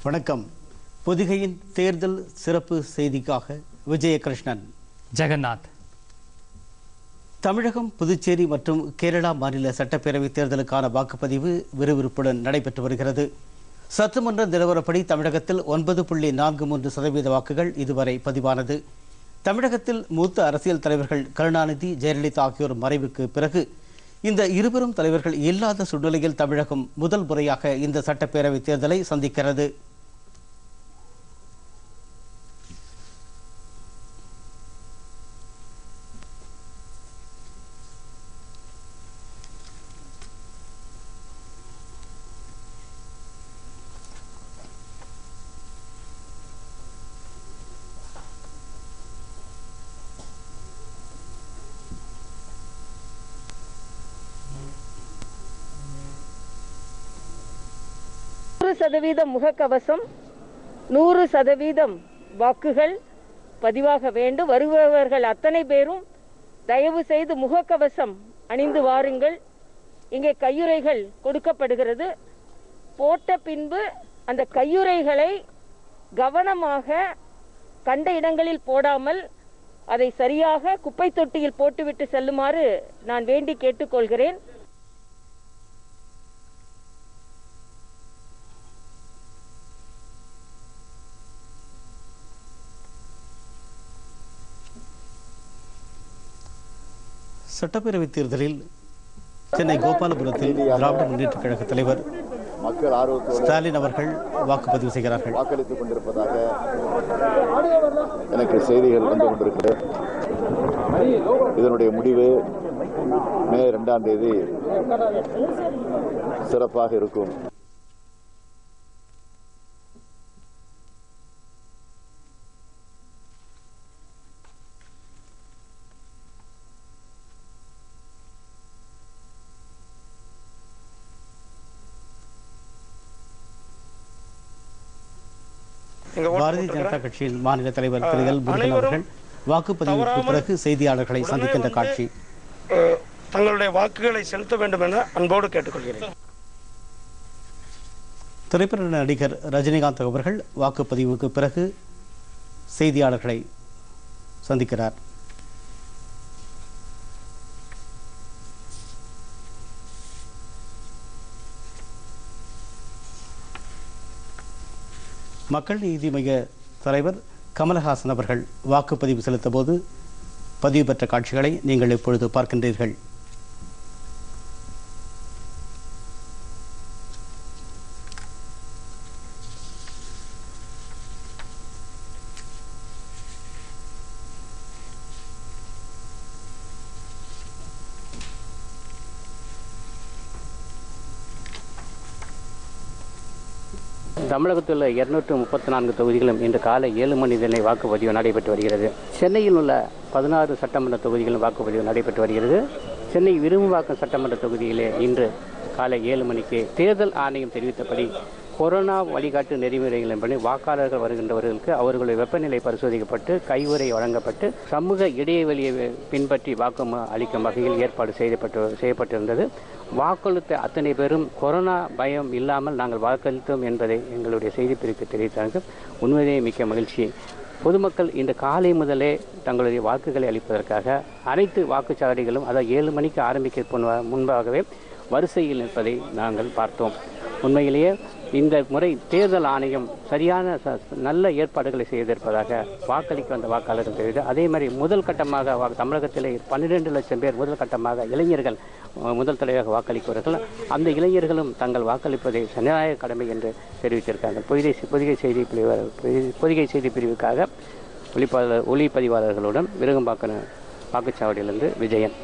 வணக்கம் பொதிகையின் தேர்தல் சிறப்பு செய்திக்காக விஜயகிருஷ்ணன் ஜெகநாத் தமிழகம் புதுச்சேரி மற்றும் கேரளா மாநில சட்டப்பேரவை தேர்தலுக்கான வாக்குப்பதிவு விறுவிறுப்புடன் நடைபெற்று வருகிறது சட்டமன்ற நிலவரப்படி தமிழகத்தில் ஒன்பது புள்ளி நான்கு மூன்று சதவீத வாக்குகள் இதுவரை பதிவானது தமிழகத்தில் மூத்த அரசியல் தலைவர்கள் கருணாநிதி ஜெயலலிதா ஆகியோர் மறைவுக்கு பிறகு இந்த இருவரும் தலைவர்கள் இல்லாத சூழ்நிலையில் தமிழகம் முதல் முறையாக இந்த சட்டப்பேரவை தேர்தலை சந்திக்கிறது நூறு சதவீதம் முகக்கவசம் நூறு சதவீதம் வாக்குகள் பதிவாக வேண்டும் வருபவர்கள் அத்தனை பேரும் தயவு செய்து முகக்கவசம் அணிந்து வாருங்கள் இங்கே கையுறைகள் கொடுக்கப்படுகிறது போட்ட பின்பு அந்த கையுறைகளை கவனமாக கண்ட இடங்களில் போடாமல் அதை சரியாக குப்பை தொட்டியில் போட்டுவிட்டு செல்லுமாறு நான் வேண்டி கேட்டுக்கொள்கிறேன் சட்டப்பேரவை தேர்தலில் சென்னை கோபாலபுரத்தில் திராவிட முன்னேற்ற கழக தலைவர் மக்கள் ஆர்வத்தோடு ஸ்டாலின் அவர்கள் வாக்குப்பதிவு செய்கிறார்கள் வாக்களித்துக் கொண்டிருப்பதாக எனக்கு செய்திகள் வந்து கொண்டிருக்கிறது இதனுடைய முடிவு மே இரண்டாம் தேதி சிறப்பாக இருக்கும் இங்க ஓட்டு பாரதிய ஜனதா போட்டிருக்கிறேன். கட்சியின் மாநில தலைவர் திரு எல் முருகன் அனைவரும் அவர்கள் வாக்குப்பதிவுக்கு தவறாமல் பிறகு செய்தியாளர்களை உடனே சந்திக்கின்ற வந்து, காட்சி அஹ், தங்களுடைய வாக்குகளை செலுத்த வேண்டும் என அன்போடு கேட்டுக்கொள்கிறேன் திரைப்பட நடிகர் ரஜினிகாந்த் அவர்கள் வாக்குப்பதிவுக்கு பிறகு செய்தியாளர்களை சந்திக்கிறார் மக்கள் நீதி மைய தலைவர் கமலஹாசன் அவர்கள் வாக்குப்பதிவு செலுத்தபோது பதிவு பெற்ற காட்சிகளை நீங்கள் இப்பொழுது பார்க்கின்றீர்கள் தமிழகத்தில் உள்ள இருநூற்று முப்பத்தி நான்கு தொகுதிகளும் இன்று காலை ஏழு மணி நிலை வாக்குப்பதிவு நடைபெற்று வருகிறது சென்னையில் உள்ள பதினாறு சட்டமன்ற தொகுதிகளும் வாக்குப்பதிவு நடைபெற்று வருகிறது சென்னை விரும்புவாக்கம் சட்டமன்ற தொகுதியிலே இன்று காலை ஏழு மணிக்கு தேர்தல் ஆணையம் தெரிவித்தபடி கொரோனா வழிகாட்டு நெறிமுறைகளின்படி வாக்காளர்கள் வருகின்றவர்களுக்கு அவர்களுடைய வெப்பநிலை பரிசோதிக்கப்பட்டு கையுறை வழங்கப்பட்டு சமூக இடைவெளியை பின்பற்றி வாக்கு ம- அளிக்கும் வகையில் ஏற்பாடு செய்யப்பட்டு செய்யப்பட்டிருந்தது வாக்களித்த அத்தனை பேரும் கொரோனா பயம் இல்லாமல் நாங்கள் வாக்களித்தோம் என்பதை எங்களுடைய செய்திப்பிரிவு தெரிவித்தார்கள் உண்மையிலேயே மிக்க மகிழ்ச்சி பொதுமக்கள் இன்று காலை முதலே தங்களுடைய வாக்குகளை அளிப்பதற்காக அனைத்து வாக்குச்சாவடிகளும் அதாவது ஏழு மணிக்கு ஆரம்பிக்க முன்பா- முன்பாகவே வரிசையில் நிற்பதை நாங்கள் பார்த்தோம் உண்மையிலேயே இந்த முறை தேர்தல் ஆணையம் சரியான ச- நல்ல ஏற்பாடுகளை செய்திருப்பதாக வாக்களிக்க வந்த வாக்காளர்கள் தெரிவித்து அதே மாதிரி முதல் கட்டமாக வா- தமிழகத்திலே பன்னிரெண்டு லட்சம் பேர் முதல் கட்டமாக இளைஞர்கள் அஹ், முதல் தடவையாக வாக்களிக்கிறார்கள் அந்த இளைஞர்களும் தங்கள் வாக்களிப்பதை ஜனநாயக கடமை என்று தெரிவித்திருக்காங்க பொதிகை பொதிகை செய்தி பிரிவு பொதிகை செய்தி பிரிவுக்காக ஒளிப்பாளர் ஒளிப்பதிவாளர்களுடன் விருகம்பாக்கம் வாக்குச்சாவடியிலிருந்து விஜயன்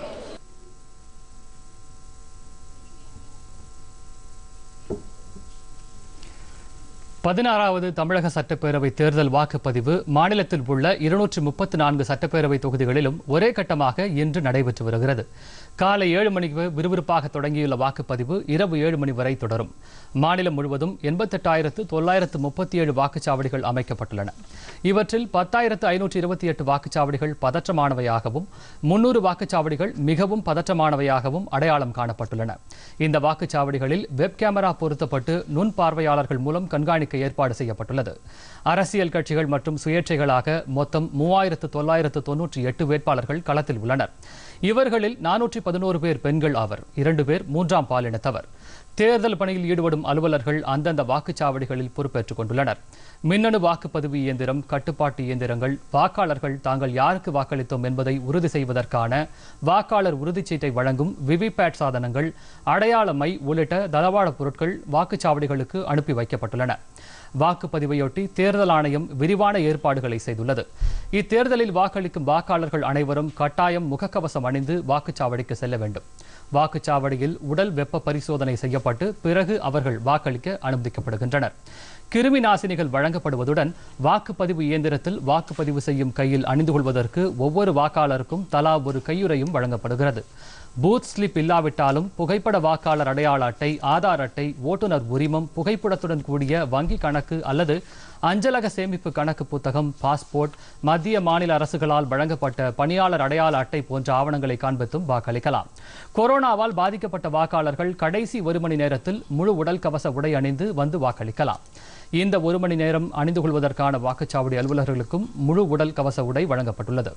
பதினாறாவது தமிழக சட்டப்பேரவை தேர்தல் வாக்குப்பதிவு மாநிலத்தில் உள்ள இருநூற்றி முப்பத்தி நான்கு சட்டப்பேரவை தொகுதிகளிலும் ஒரே கட்டமாக இன்று நடைபெற்று வருகிறது காலை ஏழு மணிக்கு விறுவிறுப்பாக தொடங்கியுள்ள வாக்குப்பதிவு இரவு ஏழு மணி வரை தொடரும் மாநிலம் முழுவதும் எண்பத்தெட்டாயிரத்து தொள்ளாயிரத்து முப்பத்தி ஏழு வாக்குச்சாவடிகள் அமைக்கப்பட்டுள்ளன இவற்றில் பத்தாயிரத்து ஐநூற்று இருபத்தி எட்டு வாக்குச்சாவடிகள் பதற்றமானவையாகவும் முன்னூறு வாக்குச்சாவடிகள் மிகவும் பதற்றமானவையாகவும் அடையாளம் காணப்பட்டுள்ளன இந்த வாக்குச்சாவடிகளில் வெப் கேமரா பொருத்தப்பட்டு நுண் பார்வையாளர்கள் மூலம் கண்காணிக்க ஏற்பாடு செய்யப்பட்டுள்ளது அரசியல் கட்சிகள் மற்றும் சுயேட்சைகளாக மொத்தம் மூவாயிரத்து தொள்ளாயிரத்து தொன்னூற்றி எட்டு வேட்பாளர்கள் களத்தில் உள்ளனர் இவர்களில் நானூற்றி பதினோரு பேர் பெண்கள் ஆவர் இரண்டு பேர் மூன்றாம் பாலினத்தவர் தேர்தல் பணியில் ஈடுபடும் அலுவலர்கள் அந்தந்த வாக்குச்சாவடிகளில் பொறுப்பேற்றுக் கொண்டுள்ளனர் மின்னணு வாக்குப்பதிவு இயந்திரம் கட்டுப்பாட்டு இயந்திரங்கள் வாக்காளர்கள் தாங்கள் யாருக்கு வாக்களித்தோம் என்பதை உறுதி செய்வதற்கான வாக்காளர் உறுதிச்சீட்டை வழங்கும் விவிபேட் சாதனங்கள் அடையாள மை உள்ளிட்ட தளவாட பொருட்கள் வாக்குச்சாவடிகளுக்கு அனுப்பி வைக்கப்பட்டுள்ளன வாக்குப்பதிவையொட்டி தேர்தல் ஆணையம் விரிவான ஏற்பாடுகளை செய்துள்ளது இத்தேர்தலில் வாக்களிக்கும் வாக்காளர்கள் அனைவரும் கட்டாயம் முகக்கவசம் அணிந்து வாக்குச்சாவடிக்கு செல்ல வேண்டும் வாக்குச்சாவடியில் உடல் வெப்ப பரிசோதனை செய்யப்பட்டு பிறகு அவர்கள் வாக்களிக்க அனுமதிக்கப்படுகின்றனர் கிருமி நாசினிகள் வழங்கப்படுவதுடன் வாக்குப்பதிவு இயந்திரத்தில் வாக்குப்பதிவு செய்யும் கையில் அணிந்து கொள்வதற்கு ஒவ்வொரு வாக்காளருக்கும் தலா ஒரு கையுறையும் வழங்கப்படுகிறது பூத் ஸ்லிப் இல்லாவிட்டாலும் புகைப்பட வாக்காளர் அடையாள அட்டை ஆதார் அட்டை ஓட்டுநர் உரிமம் புகைப்படத்துடன் கூடிய வங்கி கணக்கு அல்லது அஞ்சலக சேமிப்பு கணக்கு புத்தகம் பாஸ்போர்ட் மத்திய மாநில அரசுகளால் வழங்கப்பட்ட பணியாளர் அடையாள அட்டை போன்ற ஆவணங்களை காண்பித்தும் வாக்களிக்கலாம் கொரோனாவால் பாதிக்கப்பட்ட வாக்காளர்கள் கடைசி ஒரு மணி நேரத்தில் முழு உடல் கவச உடை அணிந்து வந்து வாக்களிக்கலாம் இந்த ஒரு மணி நேரம் அணிந்து கொள்வதற்கான வாக்குச்சாவடி அலுவலர்களுக்கும் முழு உடல் கவச உடை வழங்கப்பட்டுள்ளது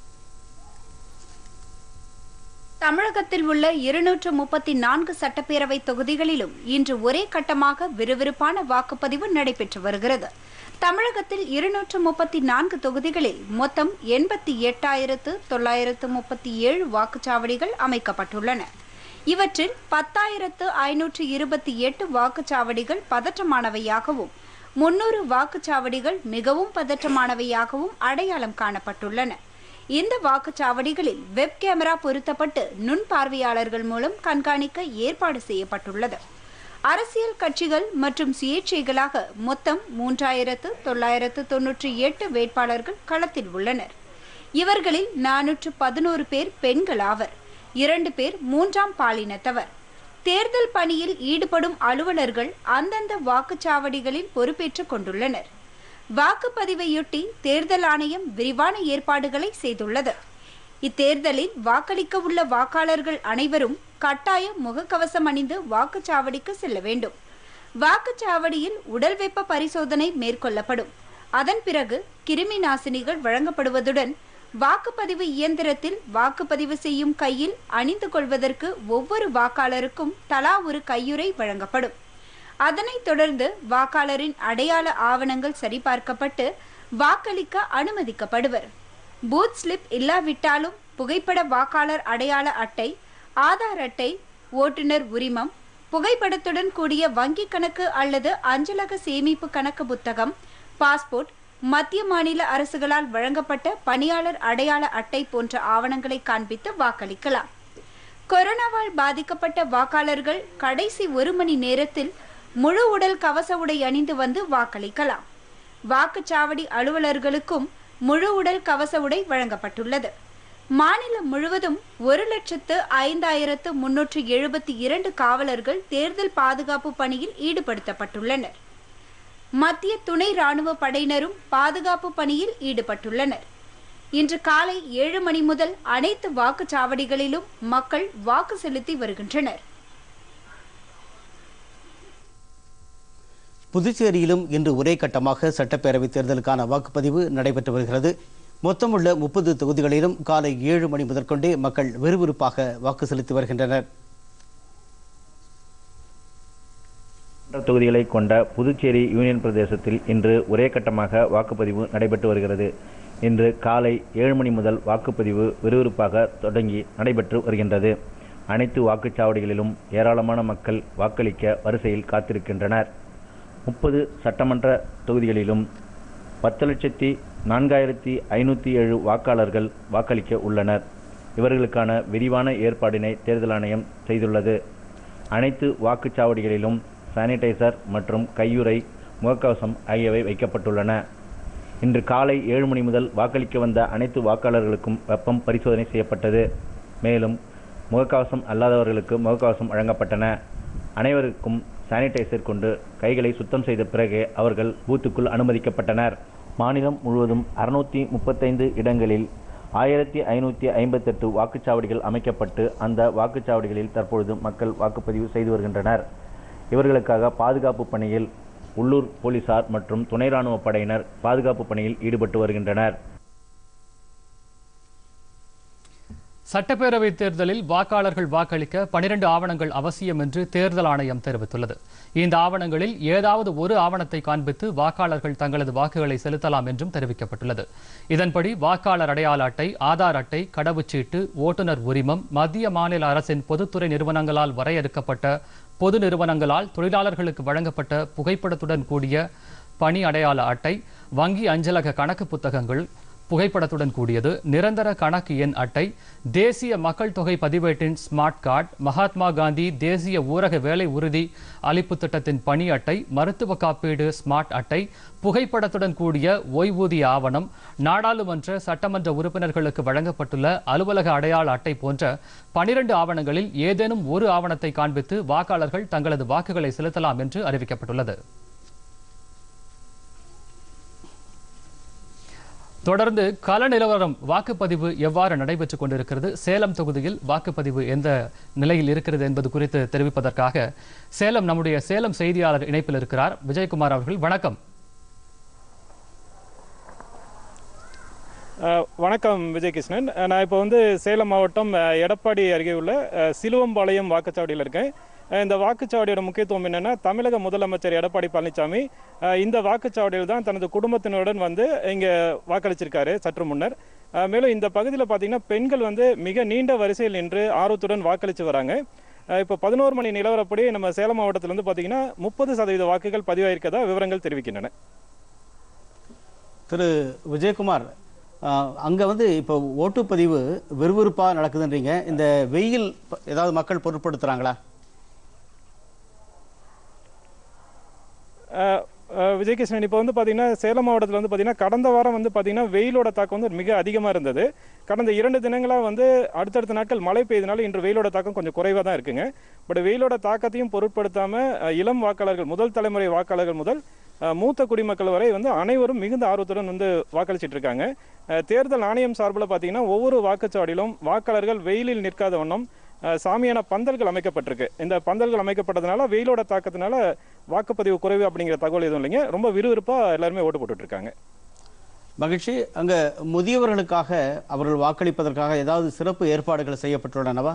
தமிழகத்தில் உள்ள இருநூற்று முப்பத்தி நான்கு சட்டப்பேரவை தொகுதிகளிலும் இன்று ஒரே கட்டமாக விறுவிறுப்பான வாக்குப்பதிவு நடைபெற்று வருகிறது தமிழகத்தில் இருநூற்று முப்பத்தி நான்கு தொகுதிகளில் மொத்தம் எண்பத்தி எட்டாயிரத்து தொள்ளாயிரத்து முப்பத்தி ஏழு வாக்குச்சாவடிகள் அமைக்கப்பட்டுள்ளன இவற்றில் பத்தாயிரத்து ஐநூற்று இருபத்தி எட்டு வாக்குச்சாவடிகள் பதற்றமானவையாகவும் முன்னூறு வாக்குச்சாவடிகள் மிகவும் பதற்றமானவையாகவும் அடையாளம் காணப்பட்டுள்ளன இந்த வாக்குச்சாவடிகளில் வெப் கேமரா பொருத்தப்பட்டு நுண் பார்வையாளர்கள் மூலம் கண்காணிக்க ஏற்பாடு செய்யப்பட்டுள்ளது அரசியல் கட்சிகள் மற்றும் சுயேட்சைகளாக மொத்தம் மூன்றாயிரத்து தொள்ளாயிரத்து தொன்னூற்றி எட்டு வேட்பாளர்கள் களத்தில் உள்ளனர் இவர்களில் நானூற்று பதினோரு பேர் பெண்கள் ஆவர் இரண்டு பேர் மூன்றாம் பாலினத்தவர் தேர்தல் பணியில் ஈடுபடும் அலுவலர்கள் அந்தந்த வாக்குச்சாவடிகளில் பொறுப்பேற்றுக் கொண்டுள்ளனர் வாக்குப்பதிவையொட்டி தேர்தல் ஆணையம் விரிவான ஏற்பாடுகளை செய்துள்ளது இத்தேர்தலில் வாக்களிக்க உள்ள வாக்காளர்கள் அனைவரும் கட்டாயம் முகக்கவசம் அணிந்து வாக்குச்சாவடிக்கு செல்ல வேண்டும் வாக்குச்சாவடியில் உடல் வெப்ப பரிசோதனை மேற்கொள்ளப்படும் அதன் பிறகு கிருமி நாசினிகள் வழங்கப்படுவதுடன் வாக்குப்பதிவு இயந்திரத்தில் வாக்குப்பதிவு செய்யும் கையில் அணிந்து கொள்வதற்கு ஒவ்வொரு வாக்காளருக்கும் தலா ஒரு கையுறை வழங்கப்படும் அதனைத் தொடர்ந்து வாக்காளரின் அடையாள ஆவணங்கள் சரிபார்க்கப்பட்டு வாக்களிக்க அனுமதிக்கப்படுவர் பூத் ஸ்லிப் இல்லாவிட்டாலும் புகைப்பட வாக்காளர் அடையாள அட்டை ஆதார் அட்டை ஓட்டுநர் உரிமம் புகைப்படத்துடன் கூடிய வங்கி கணக்கு அல்லது அஞ்சலக சேமிப்பு கணக்கு புத்தகம் பாஸ்போர்ட் மத்திய மாநில அரசுகளால் வழங்கப்பட்ட பணியாளர் அடையாள அட்டை போன்ற ஆவணங்களை காண்பித்து வாக்களிக்கலாம் கொரோனாவால் பாதிக்கப்பட்ட வாக்காளர்கள் கடைசி ஒரு மணி நேரத்தில் முழு உடல் கவச உடை அணிந்து வந்து வாக்களிக்கலாம் வாக்குச்சாவடி அலுவலர்களுக்கும் முழு உடல் கவச உடை வழங்கப்பட்டுள்ளது மாநிலம் முழுவதும் ஒரு லட்சத்து ஐந்தாயிரத்து முன்னூற்று எழுபத்தி இரண்டு காவலர்கள் தேர்தல் பாதுகாப்பு பணியில் ஈடுபடுத்தப்பட்டுள்ளனர் மத்திய துணை ராணுவ படையினரும் பாதுகாப்பு பணியில் ஈடுபட்டுள்ளனர் இன்று காலை ஏழு மணி முதல் அனைத்து வாக்குச்சாவடிகளிலும் மக்கள் வாக்கு செலுத்தி வருகின்றனர் புதுச்சேரியிலும் இன்று ஒரே கட்டமாக சட்டப்பேரவைத் தேர்தலுக்கான வாக்குப்பதிவு நடைபெற்று வருகிறது மொத்தமுள்ள முப்பது தொகுதிகளிலும் காலை ஏழு மணி முதற்கொண்டே மக்கள் விறுவிறுப்பாக வாக்கு செலுத்தி வருகின்றனர் சட்டமன்ற தொகுதிகளை கொண்ட புதுச்சேரி யூனியன் பிரதேசத்தில் இன்று ஒரே கட்டமாக வாக்குப்பதிவு நடைபெற்று வருகிறது இன்று காலை ஏழு மணி முதல் வாக்குப்பதிவு விறுவிறுப்பாக தொடங்கி நடைபெற்று வருகின்றது அனைத்து வாக்குச்சாவடிகளிலும் ஏராளமான மக்கள் வாக்களிக்க வரிசையில் காத்திருக்கின்றனர் முப்பது சட்டமன்ற தொகுதிகளிலும் பத்து லட்சத்தி நான்காயிரத்தி ஐநூற்றி ஏழு வாக்காளர்கள் வாக்களிக்க உள்ளனர் இவர்களுக்கான விரிவான ஏற்பாடினை தேர்தல் ஆணையம் செய்துள்ளது அனைத்து வாக்குச்சாவடிகளிலும் சானிடைசர் மற்றும் கையுறை முகக்கவசம் ஆகியவை வைக்கப்பட்டுள்ளன இன்று காலை ஏழு மணி முதல் வாக்களிக்க வந்த அனைத்து வாக்காளர்களுக்கும் வெப்பம் பரிசோதனை செய்யப்பட்டது மேலும் முகக்கவசம் அல்லாதவர்களுக்கு முகக்கவசம் வழங்கப்பட்டன அனைவருக்கும் சானிடைசர் கொண்டு கைகளை சுத்தம் செய்த பிறகே அவர்கள் பூத்துக்குள் அனுமதிக்கப்பட்டனர் மாநிலம் முழுவதும் அறுநூற்றி முப்பத்தைந்து இடங்களில் ஆயிரத்தி ஐநூற்றி ஐம்பத்தெட்டு வாக்குச்சாவடிகள் அமைக்கப்பட்டு அந்த வாக்குச்சாவடிகளில் தற்பொழுது மக்கள் வாக்குப்பதிவு செய்து வருகின்றனர் இவர்களுக்காக பாதுகாப்பு பணியில் உள்ளூர் போலீசார் மற்றும் துணை ராணுவ படையினர் பாதுகாப்பு பணியில் ஈடுபட்டு வருகின்றனர் சட்டப்பேரவைத் தேர்தலில் வாக்காளர்கள் வாக்களிக்க பனிரெண்டு ஆவணங்கள் அவசியம் என்று தேர்தல் ஆணையம் தெரிவித்துள்ளது இந்த ஆவணங்களில் ஏதாவது ஒரு ஆவணத்தை காண்பித்து வாக்காளர்கள் தங்களது வாக்குகளை செலுத்தலாம் என்றும் தெரிவிக்கப்பட்டுள்ளது இதன்படி வாக்காளர் அடையாள அட்டை ஆதார் அட்டை கடவுச்சீட்டு ஓட்டுநர் உரிமம் மத்திய மாநில அரசின் பொதுத்துறை நிறுவனங்களால் வரையறுக்கப்பட்ட பொது நிறுவனங்களால் தொழிலாளர்களுக்கு வழங்கப்பட்ட புகைப்படத்துடன் கூடிய பணி அடையாள அட்டை வங்கி அஞ்சலக கணக்கு புத்தகங்கள் புகைப்படத்துடன் கூடியது நிரந்தர கணக்கு எண் அட்டை தேசிய மக்கள் தொகை பதிவேட்டின் ஸ்மார்ட் கார்டு மகாத்மா காந்தி தேசிய ஊரக வேலை உறுதி அளிப்பு திட்டத்தின் பணி அட்டை மருத்துவ காப்பீடு ஸ்மார்ட் அட்டை புகைப்படத்துடன் கூடிய ஓய்வூதிய ஆவணம் நாடாளுமன்ற சட்டமன்ற உறுப்பினர்களுக்கு வழங்கப்பட்டுள்ள அலுவலக அடையாள அட்டை போன்ற பனிரெண்டு ஆவணங்களில் ஏதேனும் ஒரு ஆவணத்தை காண்பித்து வாக்காளர்கள் தங்களது வாக்குகளை செலுத்தலாம் என்று அறிவிக்கப்பட்டுள்ளது தொடர்ந்து கள நிலவரம் வாக்குப்பதிவு எவ்வாறு நடைபெற்றுக் கொண்டிருக்கிறது சேலம் தொகுதியில் வாக்குப்பதிவு எந்த நிலையில் இருக்கிறது என்பது குறித்து தெரிவிப்பதற்காக சேலம் நம்முடைய சேலம் செய்தியாளர் இணைப்பில் இருக்கிறார் விஜயகுமார் அவர்கள் வணக்கம் அஹ், வணக்கம் விஜயகிருஷ்ணன் அஹ், நான் இப்போ வந்து சேலம் மாவட்டம் அஹ், எடப்பாடி அருகே உள்ள அஹ், சிலுவம்பாளையம் வாக்குச்சாவடியில் இருக்கேன் அஹ், இந்த வாக்குச்சாவடியோட முக்கியத்துவம் என்னன்னா தமிழக முதலமைச்சர் எடப்பாடி பழனிசாமி அஹ், இந்த வாக்குச்சாவடியில் தான் தனது குடும்பத்தினருடன் வந்து இங்கே வாக்களிச்சிருக்காரு சற்று முன்னர் அஹ், மேலும் இந்த பகுதியில் பார்த்தீங்கன்னா பெண்கள் வந்து மிக நீண்ட வரிசையில் நின்று ஆர்வத்துடன் வாக்களித்து வராங்க அஹ், இப்போ பதினோரு மணி நிலவரப்படி நம்ம சேலம் மாவட்டத்தில் வந்து பார்த்தீங்கன்னா முப்பது சதவீத வாக்குகள் பதிவாயிருக்கதா விவரங்கள் தெரிவிக்கின்றன திரு விஜயகுமார் அங்கே வந்து இப்போ ஓட்டுப்பதிவு விறுவிறுப்பாக நடக்குதுன்றீங்க இந்த வெயில் ப- ஏதாவது மக்கள் பொருட்படுத்துகிறாங்களா அஹ், அஹ், விஜயகிருஷ்ணன் இப்போ வந்து பார்த்தீங்கன்னா சேலம் மாவட்டத்தில் வந்து பார்த்தீங்கன்னா கடந்த வாரம் வந்து பார்த்தீங்கன்னா வெயிலோட தாக்கம் வந்து மிக அதிகமாக இருந்தது கடந்த இரண்டு தினங்களாக வந்து அடுத்தடுத்த நாட்கள் மழை பெய்தனால இன்று வெயிலோட தாக்கம் கொஞ்சம் குறைவாக தான் இருக்குங்க பட் வெயிலோட தாக்கத்தையும் பொருட்படுத்தாமல் இளம் வாக்காளர்கள் முதல் தலைமுறை வாக்காளர்கள் முதல் அஹ், மூத்த குடிமக்கள் வரை வந்து அனைவரும் மிகுந்த ஆர்வத்துடன் வந்து வாக்களிச்சிட்டு இருக்காங்க அஹ், தேர்தல் ஆணையம் சார்பில் பார்த்தீங்கன்னா ஒவ்வொரு வாக்குச்சாவடியிலும் வாக்காளர்கள் வெயிலில் நிற்காத வண்ணம் அஹ், சாமியான பந்தல்கள் அமைக்கப்பட்டிருக்கு இந்த பந்தல்கள் அமைக்கப்பட்டதுனால வெயிலோட தாக்கத்தினால வாக்குப்பதிவு குறைவு அப்படிங்கிற தகவல் எதுவும் இல்லைங்க ரொம்ப விறுவிறுப்பாக எல்லாருமே ஓட்டு போட்டுட்டு இருக்காங்க மகிழ்ச்சி அங்கே முதியவர்களுக்காக அவர்கள் வாக்களிப்பதற்காக ஏதாவது சிறப்பு ஏற்பாடுகள் செய்யப்பட்டுள்ளனவா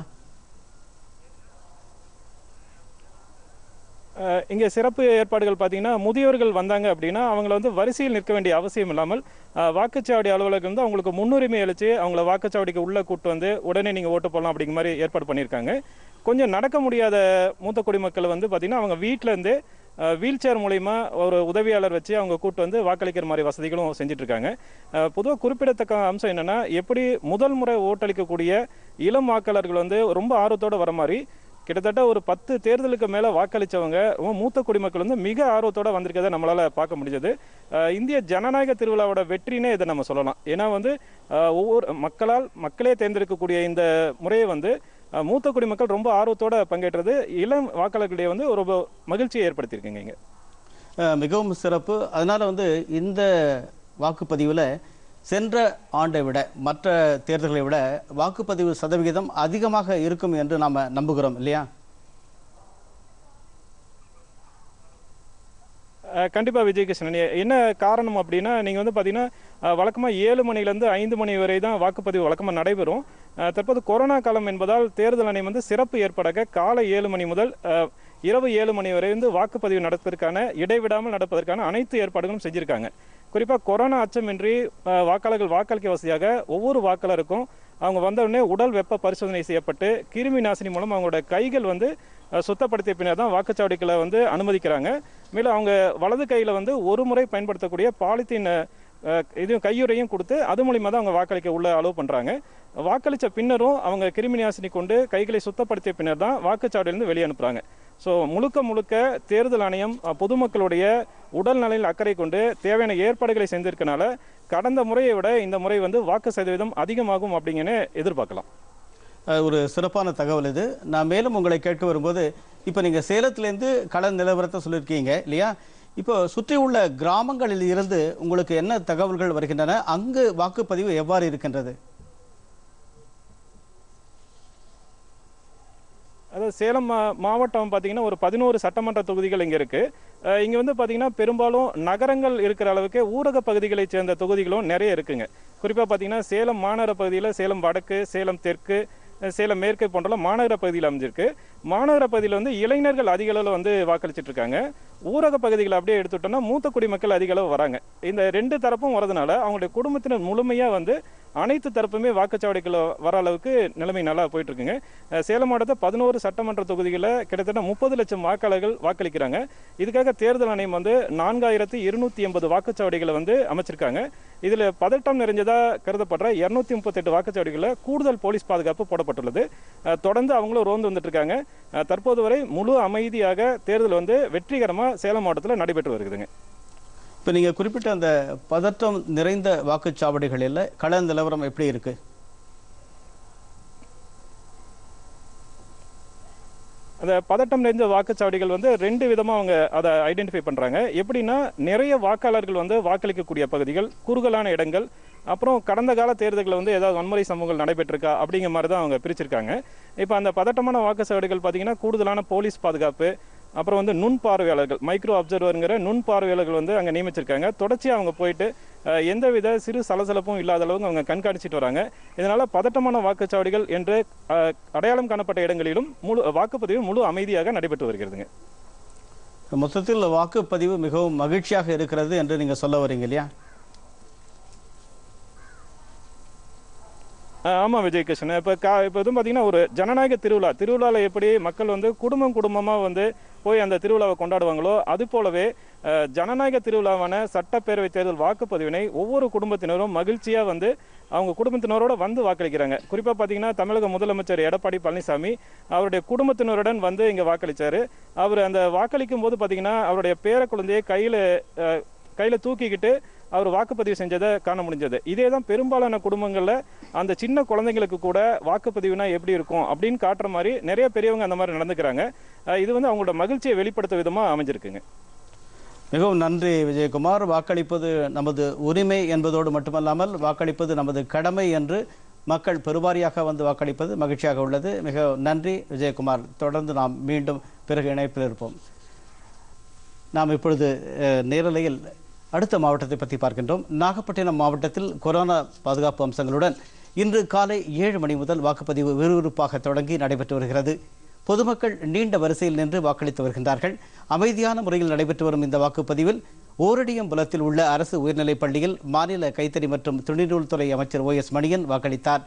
அஹ், இங்கே சிறப்பு ஏற்பாடுகள் பார்த்தீங்கன்னா முதியவர்கள் வந்தாங்க அப்படின்னா அவங்கள வந்து வரிசையில் நிற்க வேண்டிய அவசியம் இல்லாமல் அஹ், வாக்குச்சாவடி அலுவலகம் வந்து அவங்களுக்கு முன்னுரிமை அளித்து அவங்கள வாக்குச்சாவடிக்கு உள்ளே கூட்டு வந்து உடனே நீங்கள் ஓட்டு போடலாம் அப்படிங்கிற மாதிரி ஏற்பாடு பண்ணியிருக்காங்க கொஞ்சம் நடக்க முடியாத மூத்த குடிமக்கள் வந்து பார்த்தீங்கன்னா அவங்க வீட்டில் இருந்தே வீல் சேர் மூலிமா ஒரு உதவியாளர் வச்சு அவங்க கூட்டு வந்து வாக்களிக்கிற மாதிரி வசதிகளும் செஞ்சுட்டு இருக்காங்க பொதுவாக குறிப்பிடத்தக்க அம்சம் என்னன்னா எப்படி முதல் முறை ஓட்டளிக்கக்கூடிய இளம் வாக்காளர்கள் வந்து ரொம்ப ஆர்வத்தோட வர மாதிரி கிட்டத்தட்ட ஒரு பத்து தேர்தலுக்கு மேலே வாக்களித்தவங்க ரொம்ப மூத்த குடிமக்கள் வந்து மிக ஆர்வத்தோட வந்திருக்கதை நம்மளால் பார்க்க முடிஞ்சது அஹ் இந்திய ஜனநாயக திருவிழாவோட வெற்றினே இதை நம்ம சொல்லலாம் ஏன்னா வந்து அஹ் ஒவ்வொரு மக்களால் மக்களே தேர்ந்தெடுக்கக்கூடிய இந்த முறையை வந்து அஹ் மூத்த குடிமக்கள் ரொம்ப ஆர்வத்தோட பங்கேற்றது இளம் வாக்காளர்களிடையே வந்து ஒரு மகிழ்ச்சியை ஏற்படுத்தியிருக்குங்க இங்கே அஹ், மிகவும் சிறப்பு அதனால வந்து இந்த வாக்குப்பதிவில் சென்ற ஆண்டை விட மற்ற தேர்தல்களை விட வாக்குப்பதிவு சதவிகிதம் அதிகமாக இருக்கும் என்று நாம் நம்புகிறோம் இல்லையா அஹ் கண்டிப்பா விஜயகிருஷ்ணன் எ- என்ன காரணம் அப்படின்னா நீங்க வந்து பாத்தீங்கன்னா அஹ் வழக்கமா ஏழு மணிலேருந்து ஐந்து மணி வரை தான் வாக்குப்பதிவு வழக்கமா நடைபெறும் அஹ் தற்போது கொரோனா காலம் என்பதால் தேர்தல் ஆணையம் வந்து சிறப்பு ஏற்பாடாக காலை ஏழு மணி முதல் அஹ், இரவு ஏழு மணி வரை வந்து வாக்குப்பதிவு நடப்பதற்கான இடைவிடாமல் நடப்பதற்கான அனைத்து ஏற்பாடுகளும் செஞ்சிருக்காங்க குறிப்பா கொரோனா அச்சமின்றி அஹ், வாக்காளர்கள் வாக்களிக்க வசதியாக ஒவ்வொரு வாக்காளருக்கும் அவங்க வந்த உடனே உடல் வெப்ப பரிசோதனை செய்யப்பட்டு கிருமி நாசினி மூலம் அவங்களோட கைகள் வந்து அஹ், சுத்தப்படுத்திய பின்னர் தான் வாக்குச்சாவடிகளை வந்து அனுமதிக்கிறாங்க மேலும் அவங்க வலது கையில் வந்து ஒரு முறை பயன்படுத்தக்கூடிய பாலித்தீன் அஹ், இதுவும் கையுறையும் கொடுத்து அது மூலியமா தான் அவங்க வாக்களிக்க உள்ள அலோவ் பண்றாங்க வாக்களிச்ச பின்னரும் அவங்க கிருமி நாசினி கொண்டு கைகளை சுத்தப்படுத்திய பின்னர் தான் வாக்குச்சாவடியிலிருந்து வெளியே அனுப்புறாங்க ஸோ முழுக்க முழுக்க தேர்தல் ஆணையம் அஹ், பொதுமக்களுடைய உடல் நலனில் அக்கறை கொண்டு தேவையான ஏற்பாடுகளை செய்திருக்கனால கடந்த முறையை விட இந்த முறை வந்து வாக்கு சதவீதம் அதிகமாகும் அப்படிங்கன்னு எதிர்பார்க்கலாம் அஹ், ஒரு சிறப்பான தகவல் இது நான் மேலும் உங்களை கேட்க வரும்போது இப்போ நீங்கள் சேலத்திலேருந்து கள நிலவரத்தை சொல்லியிருக்கீங்க இல்லையா இப்போ சுற்றி உள்ள கிராமங்களில் இருந்து உங்களுக்கு என்ன தகவல்கள் வருகின்றன அங்கு வாக்குப்பதிவு எவ்வாறு இருக்கின்றது அதாவது சேலம் மா மாவட்டம் பார்த்தீங்கன்னா ஒரு பதினோரு சட்டமன்ற தொகுதிகள் இங்கே இருக்குது இங்கே வந்து பார்த்தீங்கன்னா பெரும்பாலும் நகரங்கள் இருக்கிற அளவுக்கு ஊரக பகுதிகளைச் சேர்ந்த தொகுதிகளும் நிறைய இருக்குங்க குறிப்பாக பார்த்தீங்கன்னா சேலம் மாநகர பகுதியில் சேலம் வடக்கு சேலம் தெற்கு அஹ் சேலம் மேற்கு போன்றலாம் மாநகர பகுதியில் அமைஞ்சிருக்கு மாநகர பகுதியில் வந்து இளைஞர்கள் அதிக அளவில் வந்து வாக்களிச்சிட்டு இருக்காங்க ஊரக பகுதிகளை அப்படியே எடுத்துட்டோம்னா மூத்த குடிமக்கள் அதிக அளவு வராங்க இந்த ரெண்டு தரப்பும் வரதுனால அவங்களுடைய குடும்பத்தினர் முழுமையாக வந்து அனைத்து தரப்புமே வாக்குச்சாவடிக்குள்ள வர அளவுக்கு நிலைமை நல்லா போயிட்டு இருக்குங்க அஹ் சேலம் மாவட்டத்தை பதினோரு சட்டமன்ற தொகுதிகளில் கிட்டத்தட்ட முப்பது லட்சம் வாக்காளர்கள் வாக்களிக்கிறாங்க இதுக்காக தேர்தல் ஆணையம் வந்து நான்காயிரத்தி இருநூத்தி எண்பது வாக்குச்சாவடிகளை வந்து அமைச்சிருக்காங்க இதில் பதட்டம் நிறைஞ்சதா கருதப்படுற இரநூத்தி முப்பத்தெட்டு வாக்குச்சாவடிகளில் கூடுதல் போலீஸ் பாதுகாப்பு போடப்பட்டுள்ளது அஹ் தொடர்ந்து அவங்களும் ரோந்து வந்துட்டு இருக்காங்க அஹ் தற்போது வரை முழு அமைதியாக தேர்தல் வந்து வெற்றிகரமாக சேலம் மாவட்டத்தில் நடைபெற்று வருகுதுங்க இப்போ நீங்கள் குறிப்பிட்ட அந்த பதற்றம் நிறைந்த வாக்குச்சாவடிகளில் கள நிலவரம் எப்படி இருக்கு அந்த பதட்டம் நிறைந்த வாக்குச்சாவடிகள் வந்து ரெண்டு விதமாக அவங்க அதை ஐடென்டிஃபை பண்ணுறாங்க எப்படின்னா நிறைய வாக்காளர்கள் வந்து வாக்களிக்கக்கூடிய பகுதிகள் குறுகலான இடங்கள் அப்புறம் கடந்த கால தேர்தல்களில் வந்து ஏதாவது வன்முறை சம்பவங்கள் நடைபெற்றிருக்கா அப்படிங்கிற மாதிரி தான் அவங்க பிரிச்சிருக்காங்க இப்போ அந்த பதட்டமான வாக்குச்சாவடிகள் பார்த்தீங்கன்னா கூடுதலான போலீஸ் பாதுகாப்பு அப்புறம் வந்து நுண் பார்வையாளர்கள் மைக்ரோ அப்சர்வருங்கிற நுண் பார்வையாளர்கள் வந்து அங்கே நியமிச்சிருக்காங்க தொடர்ச்சியாக அவங்க போயிட்டு அஹ், எந்தவித சிறு சலசலப்பும் இல்லாத அளவுக்கு அவங்க கண்காணிச்சிட்டு வராங்க இதனால பதட்டமான வாக்குச்சாவடிகள் என்று அஹ், அடையாளம் காணப்பட்ட இடங்களிலும் முழு வாக்குப்பதிவு முழு அமைதியாக நடைபெற்று வருகிறதுங்க மொத்தத்தில் வாக்குப்பதிவு மிகவும் மகிழ்ச்சியாக இருக்கிறது என்று நீங்கள் சொல்ல வரீங்க இல்லையா ஆஹ் ஆமா விஜய் கிருஷ்ணன் இப்போ கா இப்போ எதுவும் பார்த்தீங்கன்னா ஒரு ஜனநாயக திருவிழா திருவிழாவில் எப்படி மக்கள் வந்து குடும்பம் குடும்பமாக வந்து போய் அந்த திருவிழாவை கொண்டாடுவாங்களோ அது போலவே ஆஹ் ஜனநாயக திருவிழாவான சட்டப்பேரவை தேர்தல் வாக்குப்பதிவினை ஒவ்வொரு குடும்பத்தினரும் மகிழ்ச்சியாக வந்து அவங்க குடும்பத்தினரோட வந்து வாக்களிக்கிறாங்க குறிப்பாக பார்த்தீங்கன்னா தமிழக முதலமைச்சர் எடப்பாடி பழனிசாமி அவருடைய குடும்பத்தினருடன் வந்து இங்கே வாக்களிச்சாரு அவர் அந்த வாக்களிக்கும் போது பார்த்தீங்கன்னா அவருடைய பேர குழந்தையை கையில் கையில் தூக்கிக்கிட்டு அவர் வாக்குப்பதிவு செஞ்சதை காண முடிஞ்சது இதே தான் பெரும்பாலான குடும்பங்களில் அந்த சின்ன குழந்தைங்களுக்கு கூட வாக்குப்பதிவுனா எப்படி இருக்கும் அப்படின்னு காட்டுற மாதிரி நிறைய பெரியவங்க அந்த மாதிரி நடந்துக்கிறாங்க அஹ் இது வந்து அவங்களோட மகிழ்ச்சியை வெளிப்படுத்த விதமாக அமைஞ்சிருக்குங்க மிகவும் நன்றி விஜயகுமார் வாக்களிப்பது நமது உரிமை என்பதோடு மட்டுமல்லாமல் வாக்களிப்பது நமது கடமை என்று மக்கள் பெருவாரியாக வந்து வாக்களிப்பது மகிழ்ச்சியாக உள்ளது மிக நன்றி விஜயகுமார் தொடர்ந்து நாம் மீண்டும் பிறகு இணைப்பில் இருப்போம் நாம் இப்பொழுது அஹ், நேரலையில் அடுத்த மாவட்டத்தை பற்றி பார்க்கின்றோம் நாகப்பட்டினம் மாவட்டத்தில் கொரோனா பாதுகாப்பு அம்சங்களுடன் இன்று காலை ஏழு மணி முதல் வாக்குப்பதிவு விறுவிறுப்பாக தொடங்கி நடைபெற்று வருகிறது பொதுமக்கள் நீண்ட வரிசையில் நின்று வாக்களித்து வருகின்றார்கள் அமைதியான முறையில் நடைபெற்று வரும் இந்த வாக்குப்பதிவில் ஓரடியம் புலத்தில் உள்ள அரசு உயர்நிலைப் பள்ளியில் மாநில கைத்தறி மற்றும் துணிநூல்துறை அமைச்சர் ஓ எஸ் மணியன் வாக்களித்தார்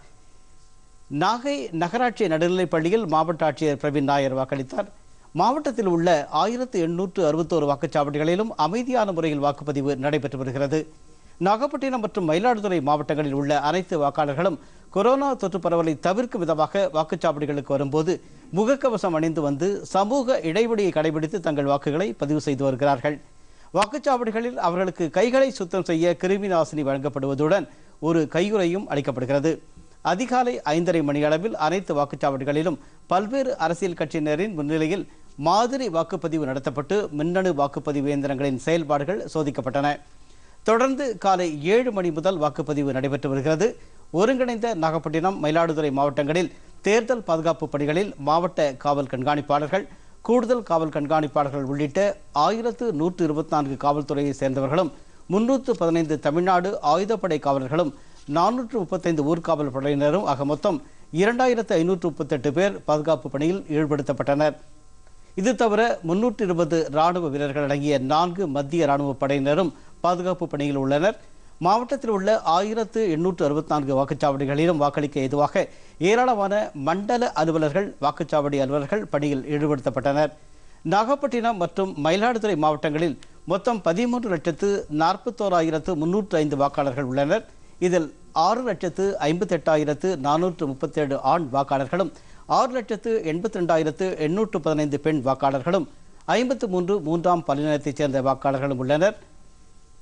நாகை நகராட்சி நடுநிலைப் பள்ளியில் மாவட்ட ஆட்சியர் பிரவீன் நாயர் வாக்களித்தார் மாவட்டத்தில் உள்ள ஆயிரத்து எண்ணூற்று அறுபத்தோரு வாக்குச்சாவடிகளிலும் அமைதியான முறையில் வாக்குப்பதிவு நடைபெற்று வருகிறது நாகப்பட்டினம் மற்றும் மயிலாடுதுறை மாவட்டங்களில் உள்ள அனைத்து வாக்காளர்களும் கொரோனா தொற்று பரவலை தவிர்க்கும் விதமாக வாக்குச்சாவடிகளுக்கு வரும்போது முகக்கவசம் அணிந்து வந்து சமூக இடைவெளியை கடைபிடித்து தங்கள் வாக்குகளை பதிவு செய்து வருகிறார்கள் வாக்குச்சாவடிகளில் அவர்களுக்கு கைகளை சுத்தம் செய்ய கிருமி நாசினி வழங்கப்படுவதுடன் ஒரு கையுறையும் அளிக்கப்படுகிறது அதிகாலை ஐந்தரை மணி அளவில் அனைத்து வாக்குச்சாவடிகளிலும் பல்வேறு அரசியல் கட்சியினரின் முன்னிலையில் மாதிரி வாக்குப்பதிவு நடத்தப்பட்டு மின்னணு வாக்குப்பதிவு இயந்திரங்களின் செயல்பாடுகள் சோதிக்கப்பட்டன தொடர்ந்து காலை ஏழு மணி முதல் வாக்குப்பதிவு நடைபெற்று வருகிறது ஒருங்கிணைந்த நாகப்பட்டினம் மயிலாடுதுறை மாவட்டங்களில் தேர்தல் பாதுகாப்பு பணிகளில் மாவட்ட காவல் கண்காணிப்பாளர்கள் கூடுதல் காவல் கண்காணிப்பாளர்கள் உள்ளிட்ட ஆயிரத்து நூற்று இருபத்தி நான்கு காவல்துறையை சேர்ந்தவர்களும் முன்னூற்று பதினைந்து தமிழ்நாடு ஆயுதப்படை காவலர்களும் நானூற்று முப்பத்தைந்து ஊர்காவல் படையினரும் ஆக மொத்தம் இரண்டாயிரத்து ஐநூற்று முப்பத்தெட்டு பேர் பாதுகாப்பு பணியில் ஈடுபடுத்தப்பட்டனர் இது தவிர முன்னூற்றி இருபது ராணுவ வீரர்கள் அடங்கிய நான்கு மத்திய ராணுவ படையினரும் பாதுகாப்பு பணியில் உள்ளனர் மாவட்டத்தில் உள்ள ஆயிரத்து எண்ணூற்று அறுபத்தி நான்கு வாக்குச்சாவடிகளிலும் வாக்களிக்க ஏதுவாக ஏராளமான மண்டல அலுவலர்கள் வாக்குச்சாவடி அலுவலர்கள் பணியில் ஈடுபடுத்தப்பட்டனர் நாகப்பட்டினம் மற்றும் மயிலாடுதுறை மாவட்டங்களில் மொத்தம் பதிமூன்று லட்சத்து நாற்பத்தோராயிரத்து முன்னூற்று ஐந்து வாக்காளர்கள் உள்ளனர் இதில் ஆறு லட்சத்து ஐம்பத்தெட்டாயிரத்து நானூற்று முப்பத்தேழு ஆண் வாக்காளர்களும் ஆறு லட்சத்து எண்பத்தி ரெண்டாயிரத்து எண்ணூற்று பதினைந்து பெண் வாக்காளர்களும் ஐம்பத்து மூன்று மூன்றாம் பாலினத்தைச் சேர்ந்த வாக்காளர்களும் உள்ளனர்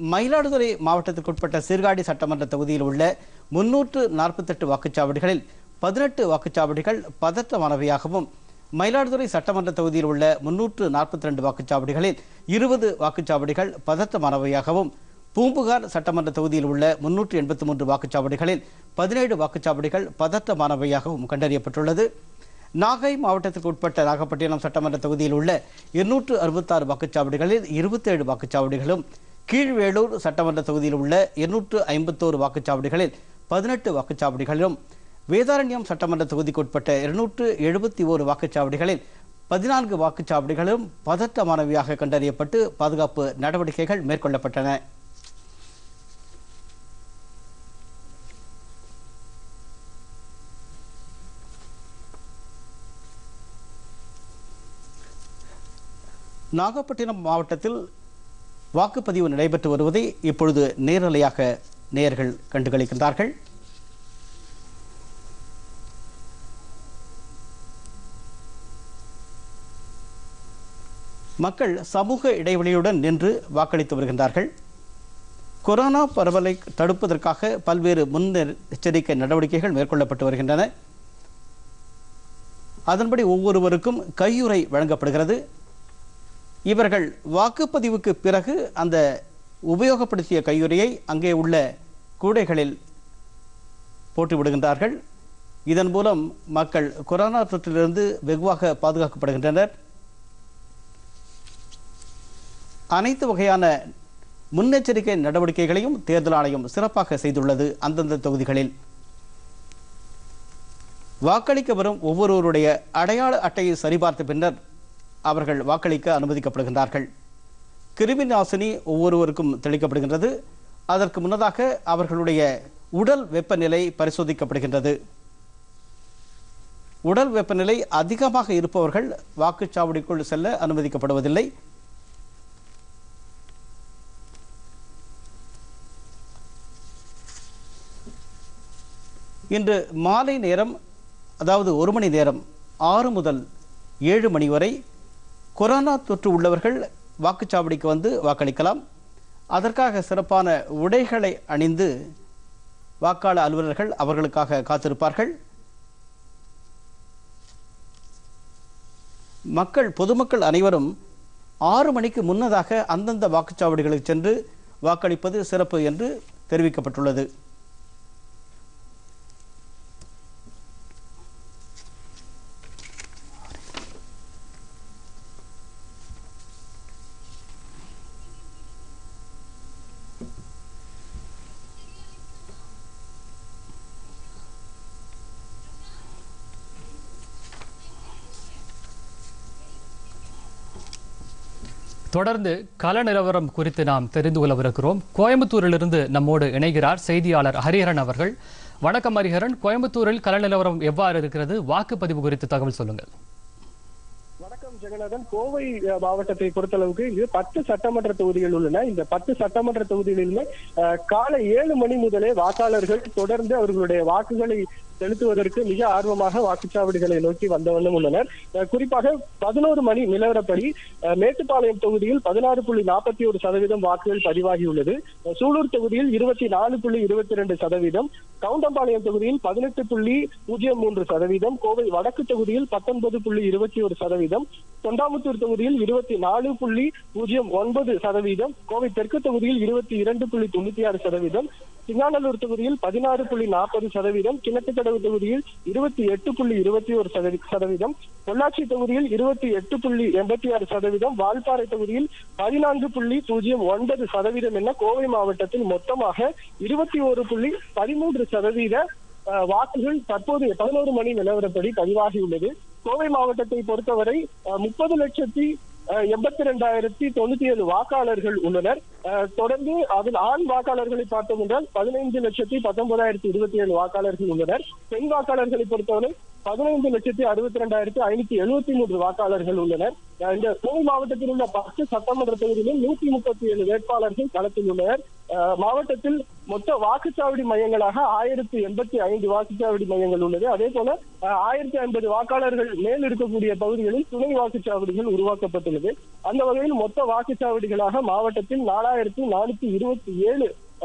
மயிலாடுதுறை மாவட்டத்திற்குட்பட்ட சீர்காழி சட்டமன்ற தொகுதியில் உள்ள முன்னூற்று நாற்பத்தெட்டு வாக்குச்சாவடிகளில் பதினெட்டு வாக்குச்சாவடிகள் பதற்றமானவையாகவும் மயிலாடுதுறை சட்டமன்ற தொகுதியில் உள்ள முன்னூற்று நாற்பத்தி ரெண்டு வாக்குச்சாவடிகளில் இருபது வாக்குச்சாவடிகள் பதற்றமானவையாகவும் பூம்புகார் சட்டமன்ற தொகுதியில் உள்ள முன்னூற்று எண்பத்தி மூன்று வாக்குச்சாவடிகளில் பதினேழு வாக்குச்சாவடிகள் பதற்றமானவையாகவும் கண்டறியப்பட்டுள்ளது நாகை மாவட்டத்திற்கு உட்பட்ட நாகப்பட்டினம் சட்டமன்ற தொகுதியில் உள்ள எண்ணூற்று அறுபத்தாறு வாக்குச்சாவடிகளில் இருபத்தேழு வாக்குச்சாவடிகளும் கீழ்வேளூர் சட்டமன்ற தொகுதியில் உள்ள எண்ணூற்று ஐம்பத்தோரு வாக்குச்சாவடிகளில் பதினெட்டு வாக்குச்சாவடிகளிலும் வேதாரண்யம் சட்டமன்ற தொகுதிக்கு உட்பட்ட இருநூற்று எழுபத்தி ஓரு வாக்குச்சாவடிகளில் பதினான்கு வாக்குச்சாவடிகளும் பதற்றமானவையாக கண்டறியப்பட்டு பாதுகாப்பு நடவடிக்கைகள் மேற்கொள்ளப்பட்டன நாகப்பட்டினம் மாவட்டத்தில் வாக்குப்பதிவு நடைபெற்று வருவதை இப்பொழுது நேரலையாக நேயர்கள் கண்டுகளிக்கின்றார்கள் மக்கள் சமூக இடைவெளியுடன் நின்று வாக்களித்து வருகின்றார்கள் கொரோனா பரவலை தடுப்பதற்காக பல்வேறு முன்னெச்சரிக்கை நடவடிக்கைகள் மேற்கொள்ளப்பட்டு வருகின்றன அதன்படி ஒவ்வொருவருக்கும் கையுறை வழங்கப்படுகிறது இவர்கள் வாக்குப்பதிவுக்கு பிறகு அந்த உபயோகப்படுத்திய கையுறையை அங்கே உள்ள கூடைகளில் போட்டு விடுகின்றார்கள் இதன் மூலம் மக்கள் கொரோனா தொற்றிலிருந்து வெகுவாக பாதுகாக்கப்படுகின்றனர் அனைத்து வகையான முன்னெச்சரிக்கை நடவடிக்கைகளையும் தேர்தல் ஆணையம் சிறப்பாக செய்துள்ளது அந்தந்த தொகுதிகளில் வாக்களிக்க வரும் ஒவ்வொருவருடைய அடையாள அட்டையை சரிபார்த்த பின்னர் அவர்கள் வாக்களிக்க அனுமதிக்கப்படுகின்றார்கள் கிருமி நாசினி ஒவ்வொருவருக்கும் தெளிக்கப்படுகின்றது அதற்கு முன்னதாக அவர்களுடைய உடல் வெப்பநிலை பரிசோதிக்கப்படுகின்றது உடல் வெப்பநிலை அதிகமாக இருப்பவர்கள் வாக்குச்சாவடிக்குள் செல்ல அனுமதிக்கப்படுவதில்லை இன்று மாலை நேரம் அதாவது ஒரு மணி நேரம் ஆறு முதல் ஏழு மணி வரை கொரோனா தொற்று உள்ளவர்கள் வாக்குச்சாவடிக்கு வந்து வாக்களிக்கலாம் அதற்காக சிறப்பான உடைகளை அணிந்து வாக்காளர் அலுவலர்கள் அவர்களுக்காக காத்திருப்பார்கள் மக்கள் பொதுமக்கள் அனைவரும் ஆறு மணிக்கு முன்னதாக அந்தந்த வாக்குச்சாவடிகளுக்கு சென்று வாக்களிப்பது சிறப்பு என்று தெரிவிக்கப்பட்டுள்ளது தொடர்ந்து கள நிலவரம் குறித்து நாம் தெரிந்து கொள்ளவிருக்கிறோம் கோயம்புத்தூரிலிருந்து நம்மோடு இணைகிறார் செய்தியாளர் ஹரிஹரன் அவர்கள் வணக்கம் ஹரிஹரன் கோயம்புத்தூரில் கள நிலவரம் எவ்வாறு இருக்கிறது வாக்குப்பதிவு குறித்து தகவல் சொல்லுங்கள் வணக்கம் ஜெகநாதன் கோவை அஹ், மாவட்டத்தை பொறுத்தளவுக்கு இது பத்து சட்டமன்ற தொகுதிகள் உள்ளன இந்த பத்து சட்டமன்ற தொகுதிகளிலுமே அஹ், காலை ஏழு மணி முதலே வாக்காளர்கள் தொடர்ந்து அவர்களுடைய வாக்குகளை செலுத்துவதற்கு மிக ஆர்வமாக வாக்குச்சாவடிகளை நோக்கி வந்த வண்ணம் உள்ளனர் அஹ், குறிப்பாக பதினோரு மணி நிலவரப்படி அஹ், மேட்டுப்பாளையம் தொகுதியில் பதினாறு புள்ளி நாற்பத்தி ஒரு சதவீதம் வாக்குகள் பதிவாகியுள்ளது அஹ், சூலூர் தொகுதியில் இருபத்தி நாலு புள்ளி இருபத்தி ரெண்டு சதவீதம் கவுண்டம்பாளையம் தொகுதியில் பதினெட்டு புள்ளி பூஜ்ஜியம் மூன்று சதவீதம் கோவை வடக்கு தொகுதியில் பத்தொன்பது புள்ளி இருபத்தி ஒரு சதவீதம் தொண்டாமுத்தூர் தொகுதியில் இருபத்தி நாலு புள்ளி பூஜ்ஜியம் ஒன்பது சதவீதம் கோவை தெற்கு தொகுதியில் இருபத்தி இரண்டு புள்ளி தொண்ணூத்தி ஆறு சதவீதம் சிங்காநல்லூர் தொகுதியில் பதினாறு புள்ளி நாற்பது சதவீதம் கிணத்துக்கடவு தொகுதியில் இருபத்தி எட்டு புள்ளி இருபத்தி ஒரு சதவீ- சதவீதம் பொள்ளாச்சி தொகுதியில் இருபத்தி எட்டு புள்ளி எண்பத்தி ஆறு சதவீதம் வால்பாறை தொகுதியில் பதினான்கு புள்ளி பூஜ்ஜியம் ஒன்பது சதவீதம் என கோவை மாவட்டத்தில் மொத்தமாக இருபத்தி ஒரு புள்ளி பதிமூன்று சதவீத அஹ், வாக்குகள் தற்போது பதினோரு மணி நிலவரப்படி பதிவாகியுள்ளது கோவை மாவட்டத்தை பொறுத்தவரை முப்பது லட்சத்தி எண்பத்தி ரெண்டாயிரத்தி தொண்ணூத்தி ஏழு வாக்காளர்கள் உள்ளனர் அஹ், தொடர்ந்து அதில் ஆண் வாக்காளர்களை பார்த்தோம் என்றால் பதினைந்து லட்சத்தி பத்தொன்பதாயிரத்தி இருபத்தி ஏழு வாக்காளர்கள் உள்ளனர் பெண் வாக்காளர்களை பொறுத்தவரை பதினைந்து லட்சத்தி அறுபத்தி ரெண்டாயிரத்தி ஐநூத்தி எழுபத்தி மூன்று வாக்காளர்கள் உள்ளனர் அஹ், இந்த கோவை மாவட்டத்தில் உள்ள பத்து சட்டமன்ற தொகுதியிலும் நூத்தி முப்பத்தி ஏழு வேட்பாளர்கள் களத்தில் உள்ளனர் அஹ், மாவட்டத்தில் மொத்த வாக்குச்சாவடி மையங்களாக ஆயிரத்தி எண்பத்தி ஐந்து வாக்குச்சாவடி மையங்கள் உள்ளது அதே போல அஹ், ஆயிரத்தி ஐம்பது வாக்காளர்கள் மேல் இருக்கக்கூடிய பகுதிகளில் துணை வாக்குச்சாவடிகள் உருவாக்கப்பட்டுள்ளது அந்த வகையில் மொத்த வாக்குச்சாவடிகளாக மாவட்டத்தில் நாலாயிரத்தி நானூத்தி இருபத்தி ஏழு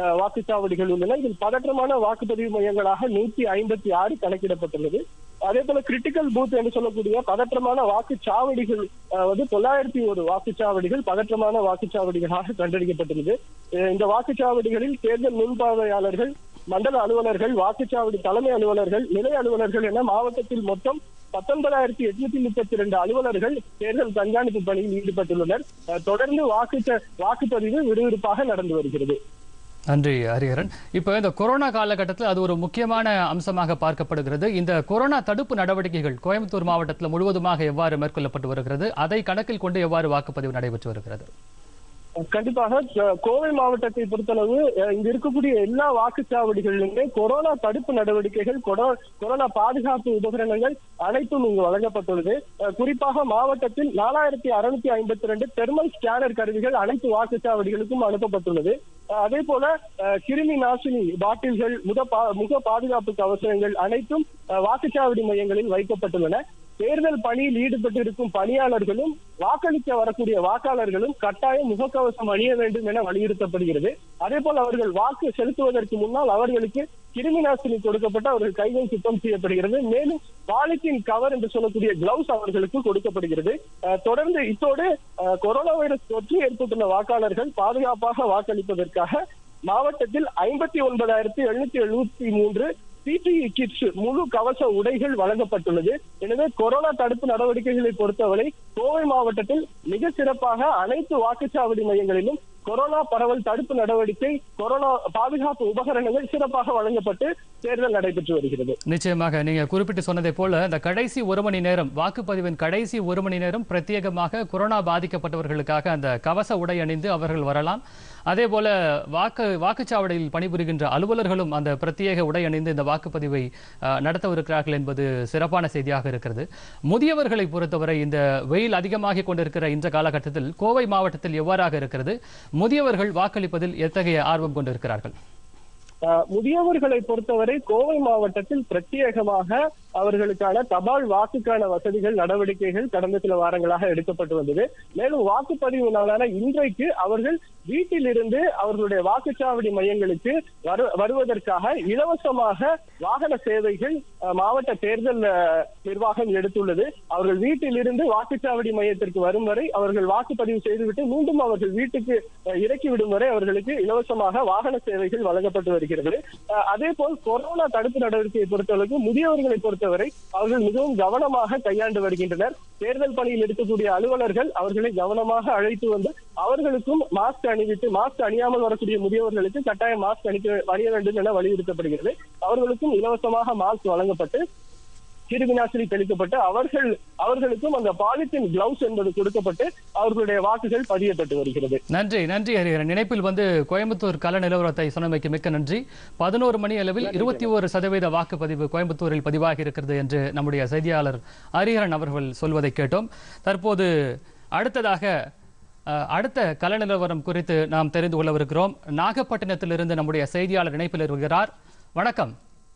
அஹ், வாக்குச்சாவடிகள் உள்ளன இதில் பதற்றமான வாக்குப்பதிவு மையங்களாக நூத்தி ஐம்பத்தி ஆறு கணக்கிடப்பட்டுள்ளது அதே போல கிரிட்டிக்கல் பூத் என்று சொல்லக்கூடிய பதற்றமான வாக்குச்சாவடிகள் அஹ், வந்து தொள்ளாயிரத்தி ஒரு வாக்குச்சாவடிகள் பதற்றமான வாக்குச்சாவடிகளாக கண்டறியப்பட்டுள்ளது அஹ், இந்த வாக்குச்சாவடிகளில் தேர்தல் முன்பார்வையாளர்கள் மண்டல அலுவலர்கள் வாக்குச்சாவடி தலைமை அலுவலர்கள் நிலை அலுவலர்கள் என மாவட்டத்தில் மொத்தம் பத்தொன்பதாயிரத்தி எட்நூத்தி முப்பத்தி ரெண்டு அலுவலர்கள் தேர்தல் கண்காணிப்பு பணியில் ஈடுபட்டுள்ளனர் அஹ், தொடர்ந்து வாக்கு வாக்குப்பதிவு விறுவிறுப்பாக நடந்து வருகிறது நன்றி ஹரிஹரன் இப்போ இந்த கொரோனா காலகட்டத்தில் அது ஒரு முக்கியமான அம்சமாக பார்க்கப்படுகிறது இந்த கொரோனா தடுப்பு நடவடிக்கைகள் கோயம்புத்தூர் மாவட்டத்தில் முழுவதுமாக எவ்வாறு மேற்கொள்ளப்பட்டு வருகிறது அதை கணக்கில் கொண்டு எவ்வாறு வாக்குப்பதிவு நடைபெற்று வருகிறது கண்டிப்பாக அஹ், கோவை மாவட்டத்தை பொறுத்தளவு அஹ், இங்க இருக்கக்கூடிய எல்லா வாக்குச்சாவடிகளிலுமே கொரோனா தடுப்பு நடவடிக்கைகள் கொரோ- கொரோனா பாதுகாப்பு உபகரணங்கள் அனைத்தும் இங்கு வழங்கப்பட்டுள்ளது அஹ், குறிப்பாக மாவட்டத்தில் நாலாயிரத்தி அறுநூத்தி ஐம்பத்தி ரெண்டு தெர்மல் ஸ்கேனர் கருவிகள் அனைத்து வாக்குச்சாவடிகளுக்கும் அனுப்பப்பட்டுள்ளது அஹ், அதே போல அஹ், கிருமி நாசினி பாட்டில்கள் முக பா- முக பாதுகாப்பு கவசங்கள் அனைத்தும் அஹ், வாக்குச்சாவடி மையங்களில் வைக்கப்பட்டுள்ளன தேர்தல் பணியில் ஈடுபட்டிருக்கும் பணியாளர்களும் வாக்களிக்க வரக்கூடிய வாக்காளர்களும் கட்டாயம் முகக்கவசம் அணிய வேண்டும் என வலியுறுத்தப்படுகிறது அதே போல் அவர்கள் வாக்கு செலுத்துவதற்கு முன்னால் அவர்களுக்கு கிருமி நாசினி கொடுக்கப்பட்டு அவர்கள் கைகள் சுத்தம் செய்யப்படுகிறது மேலும் பாலித்தீன் கவர் என்று சொல்லக்கூடிய கிளவுஸ் அவர்களுக்கு கொடுக்கப்படுகிறது அஹ், தொடர்ந்து இத்தோடு அஹ், கொரோனா வைரஸ் தொற்று ஏற்பட்டுள்ள வாக்காளர்கள் பாதுகாப்பாக வாக்களிப்பதற்காக மாவட்டத்தில் ஐம்பத்தி ஒன்பதாயிரத்தி எழுநூத்தி எழுபத்தி மூன்று பிபிஇ கிட்ஸ் முழு கவச உடைகள் வழங்கப்பட்டுள்ளது எனவே கொரோனா தடுப்பு நடவடிக்கைகளை பொறுத்தவரை கோவை மாவட்டத்தில் மிக சிறப்பாக அனைத்து வாக்குச்சாவடி மையங்களிலும் கொரோனா பரவல் தடுப்பு நடவடிக்கை கொரோனா பாதுகாப்பு உபகரணங்கள் சிறப்பாக வழங்கப்பட்டு தேர்தல் நடைபெற்று வருகிறது நிச்சயமாக நீங்க குறிப்பிட்டு சொன்னதை போல இந்த கடைசி ஒரு மணி நேரம் வாக்குப்பதிவின் கடைசி ஒரு மணி நேரம் பிரத்யேகமாக கொரோனா பாதிக்கப்பட்டவர்களுக்காக அந்த கவச உடை அணிந்து அவர்கள் வரலாம் அதே போல வாக்கு வாக்குச்சாவடியில் பணிபுரிகின்ற அலுவலர்களும் அந்த பிரத்யேக உடை அணிந்து இந்த வாக்குப்பதிவை அஹ், நடத்தவிருக்கிறார்கள் என்பது சிறப்பான செய்தியாக இருக்கிறது முதியவர்களை பொறுத்தவரை இந்த வெயில் அதிகமாகிக் கொண்டிருக்கிற இந்த காலகட்டத்தில் கோவை மாவட்டத்தில் எவ்வாறாக இருக்கிறது முதியவர்கள் வாக்களிப்பதில் எத்தகைய ஆர்வம் கொண்டிருக்கிறார்கள் அஹ், முதியவர்களை பொறுத்தவரை கோவை மாவட்டத்தில் பிரத்யேகமாக அவர்களுக்கான தபால் வாக்குக்கான வசதிகள் நடவடிக்கைகள் கடந்த சில வாரங்களாக எடுக்கப்பட்டு வந்தது மேலும் வாக்குப்பதிவு நாளான இன்றைக்கு அவர்கள் வீட்டிலிருந்து அவர்களுடைய வாக்குச்சாவடி மையங்களுக்கு வரு வருவதற்காக இலவசமாக வாகன சேவைகள் அஹ், மாவட்ட தேர்தல் அஹ், நிர்வாகம் எடுத்துள்ளது அவர்கள் வீட்டிலிருந்து வாக்குச்சாவடி மையத்திற்கு வரும் வரை அவர்கள் வாக்குப்பதிவு செய்துவிட்டு மீண்டும் அவர்கள் வீட்டுக்கு அஹ், இறக்கி விடும் வரை அவர்களுக்கு இலவசமாக வாகன சேவைகள் வழங்கப்பட்டு வருகிறது அஹ், அதே போல் கொரோனா தடுப்பு நடவடிக்கையை பொறுத்தளவுக்கு முதியவர்களை பொறுத்தவரை அவர்கள் மிகவும் கவனமாக கையாண்டு வருகின்றனர் தேர்தல் பணியில் இருக்கக்கூடிய அலுவலர்கள் அவர்களை கவனமாக அழைத்து வந்து அவர்களுக்கும் மாஸ்க் அணிவித்து மாஸ்க் அணியாமல் வரக்கூடிய முதியவர்களுக்கு கட்டாயம் மாஸ்க் அணிக்க அணிய வேண்டும் என வலியுறுத்தப்படுகிறது அவர்களுக்கும் இலவசமாக மாஸ்க் வழங்கப்பட்டு கிருமி நாசினி தெளிக்கப்பட்டு அவர்கள் அவர்களுக்கும் அந்த பாலித்தீன் கிளவுஸ் என்பது கொடுக்கப்பட்டு அவர்களுடைய வாக்குகள் பதியப்பட்டு வருகிறது நன்றி நன்றி ஹரிஹரன் இணைப்பில் வந்து கோயம்புத்தூர் கள நிலவரத்தை சொன்னமைக்கு மிக்க நன்றி பதினோரு மணி அளவில் இருபத்தி ஒரு சதவீத வாக்குப்பதிவு கோயம்புத்தூரில் பதிவாகி இருக்கிறது என்று நம்முடைய செய்தியாளர் ஹரிஹரன் அவர்கள் சொல்வதை கேட்டோம் தற்போது அடுத்ததாக அஹ், அடுத்த கள நிலவரம் குறித்து நாம் தெரிந்து கொள்ளவிருக்கிறோம் நாகப்பட்டினத்திலிருந்து நம்முடைய செய்தியாளர் இணைப்பில் இருக்கிறார் வணக்கம்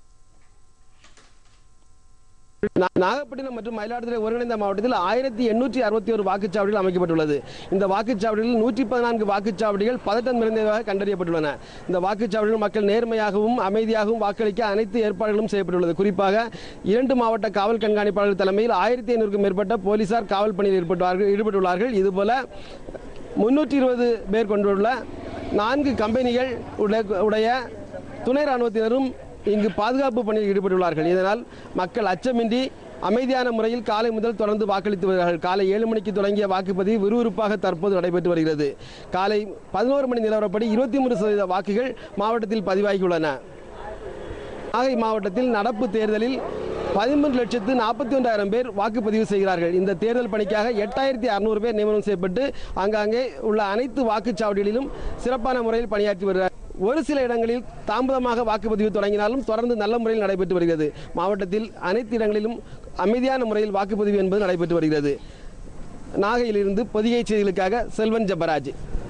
நா- நாகப்பட்டினம் மற்றும் மயிலாடுதுறை ஒருங்கிணைந்த மாவட்டத்தில் ஆயிரத்தி எண்ணூற்றி அறுபத்தி ஒரு வாக்குச்சாவடிகள் அமைக்கப்பட்டுள்ளது இந்த வாக்குச்சாவடிகளில் நூற்றி பதினான்கு வாக்குச்சாவடிகள் பதட்டம் நிறைந்ததாக கண்டறியப்பட்டுள்ளன இந்த வாக்குச்சாவடிகள் மக்கள் நேர்மையாகவும் அமைதியாகவும் வாக்களிக்க அனைத்து ஏற்பாடுகளும் செய்யப்பட்டுள்ளது குறிப்பாக இரண்டு மாவட்ட காவல் கண்காணிப்பாளர்கள் தலைமையில் ஆயிரத்தி ஐநூறுக்கும் மேற்பட்ட போலீசார் காவல் பணியில் ஈடுபட்டுள்ளார்கள் ஈடுபட்டுள்ளார்கள் இதுபோல முன்னூற்றி இருபது பேர் கொண்டுள்ள நான்கு கம்பெனிகள் உடைய- உடைய துணை ராணுவத்தினரும் இங்கு பாதுகாப்பு பணியில் ஈடுபட்டுள்ளார்கள் இதனால் மக்கள் அச்சமின்றி அமைதியான முறையில் காலை முதல் தொடர்ந்து வாக்களித்து வருகிறார்கள் காலை ஏழு மணிக்கு தொடங்கிய வாக்குப்பதிவு விறுவிறுப்பாக தற்போது நடைபெற்று வருகிறது காலை பதினோரு மணி நிலவரப்படி இருபத்தி மூன்று சதவீத வாக்குகள் மாவட்டத்தில் பதிவாகியுள்ளன நாகை மாவட்டத்தில் நடப்பு தேர்தலில் பதிமூன்று லட்சத்து நாற்பத்தி ஒன்றாயிரம் பேர் வாக்குப்பதிவு செய்கிறார்கள் இந்த தேர்தல் பணிக்காக எட்டாயிரத்தி அறுநூறு பேர் நியமனம் செய்யப்பட்டு ஆங்காங்கே உள்ள அனைத்து வாக்குச்சாவடிகளிலும் சிறப்பான முறையில் பணியாற்றி வருகிறார் ஒரு சில இடங்களில் தாமதமாக வாக்குப்பதிவு தொடங்கினாலும் தொடர்ந்து நல்ல முறையில் நடைபெற்று வருகிறது மாவட்டத்தில் அனைத்து இடங்களிலும் அமைதியான முறையில் வாக்குப்பதிவு என்பது நடைபெற்று வருகிறது நாகையிலிருந்து பொதிகை செய்திகளுக்காக செல்வன் ஜபராஜ்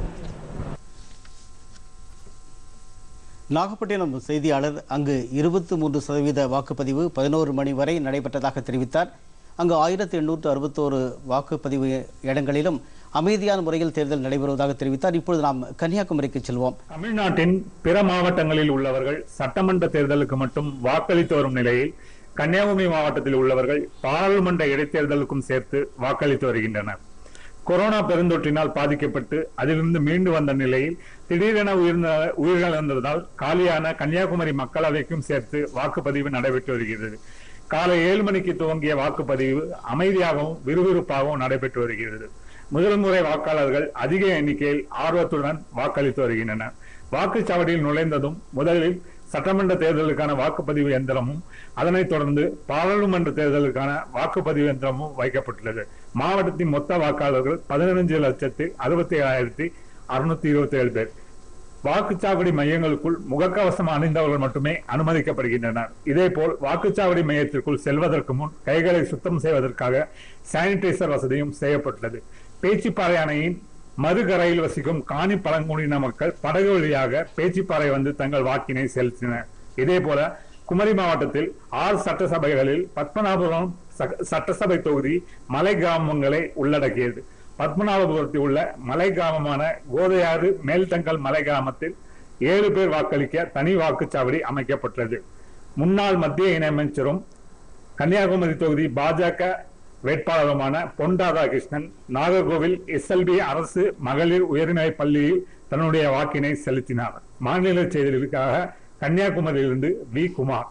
நாகப்பட்டினம் செய்தியாளர் அங்கு இருபத்தி மூன்று சதவீத வாக்குப்பதிவு பதினோரு மணி வரை நடைபெற்றதாக தெரிவித்தார் அங்கு ஆயிரத்தி எண்ணூற்று அறுபத்தோரு வாக்குப்பதிவு இடங்களிலும் அமைதியான முறையில் தேர்தல் நடைபெறுவதாக தெரிவித்தார் இப்பொழுது நாம் கன்னியாகுமரிக்கு செல்வோம் தமிழ்நாட்டின் பிற மாவட்டங்களில் உள்ளவர்கள் சட்டமன்ற தேர்தலுக்கு மட்டும் வாக்களித்து வரும் நிலையில் கன்னியாகுமரி மாவட்டத்தில் உள்ளவர்கள் பாராளுமன்ற இடைத்தேர்தலுக்கும் சேர்த்து வாக்களித்து வருகின்றனர் கொரோனா பெருந்தொற்றினால் பாதிக்கப்பட்டு அதிலிருந்து மீண்டு வந்த நிலையில் திடீரென உயிர்ந்த உயிரிழந்ததால் காலியான கன்னியாகுமரி மக்களவைக்கும் சேர்த்து வாக்குப்பதிவு நடைபெற்று வருகிறது காலை ஏழு மணிக்கு துவங்கிய வாக்குப்பதிவு அமைதியாகவும் விறுவிறுப்பாகவும் நடைபெற்று வருகிறது முதல் முறை வாக்காளர்கள் அதிக எண்ணிக்கையில் ஆர்வத்துடன் வாக்களித்து வருகின்றனர் வாக்குச்சாவடியில் நுழைந்ததும் முதலில் சட்டமன்ற தேர்தலுக்கான வாக்குப்பதிவு எந்திரமும் அதனைத் தொடர்ந்து பாராளுமன்ற தேர்தலுக்கான வாக்குப்பதிவு எந்திரமும் வைக்கப்பட்டுள்ளது மாவட்டத்தின் மொத்த வாக்காளர்கள் பதினஞ்சு லட்சத்து அறுபத்தி ஏழாயிரத்தி அறுநூத்தி இருபத்தி ஏழு பேர் வாக்குச்சாவடி மையங்களுக்குள் முகக்கவசம் அணிந்தவர்கள் மட்டுமே அனுமதிக்கப்படுகின்றனர் இதேபோல் வாக்குச்சாவடி மையத்திற்குள் செல்வதற்கு முன் கைகளை சுத்தம் செய்வதற்காக சானிடைசர் வசதியும் செய்யப்பட்டுள்ளது பேச்சிப்பாறை அணையின் மறுகரையில் வசிக்கும் காணி பழங்குடியின மக்கள் படகு வழியாக பேச்சிப்பாறை வந்து தங்கள் வாக்கினை செலுத்தினர் இதேபோல குமரி மாவட்டத்தில் ஆறு சட்டசபைகளில் பத்மநாபபுரம் ச- சட்டசபை தொகுதி மலை கிராமங்களை உள்ளடக்கியது பத்மநாபபுரத்தில் உள்ள மலை கிராமமான கோதையாறு மேல்தங்கல் மலை கிராமத்தில் ஏழு பேர் வாக்களிக்க தனி வாக்குச்சாவடி அமைக்கப்பட்டுள்ளது முன்னாள் மத்திய இணையமைச்சரும் கன்னியாகுமரி தொகுதி பாஜக வேட்பாளருமான பொன் ராதாகிருஷ்ணன் நாகர்கோவில் எஸ்எல்பி அரசு மகளிர் உயர்நிலைப் பள்ளியில் தன்னுடைய வாக்கினை செலுத்தினார் மாநில செய்திகளுக்காக கன்னியாகுமரியிலிருந்து வி குமார்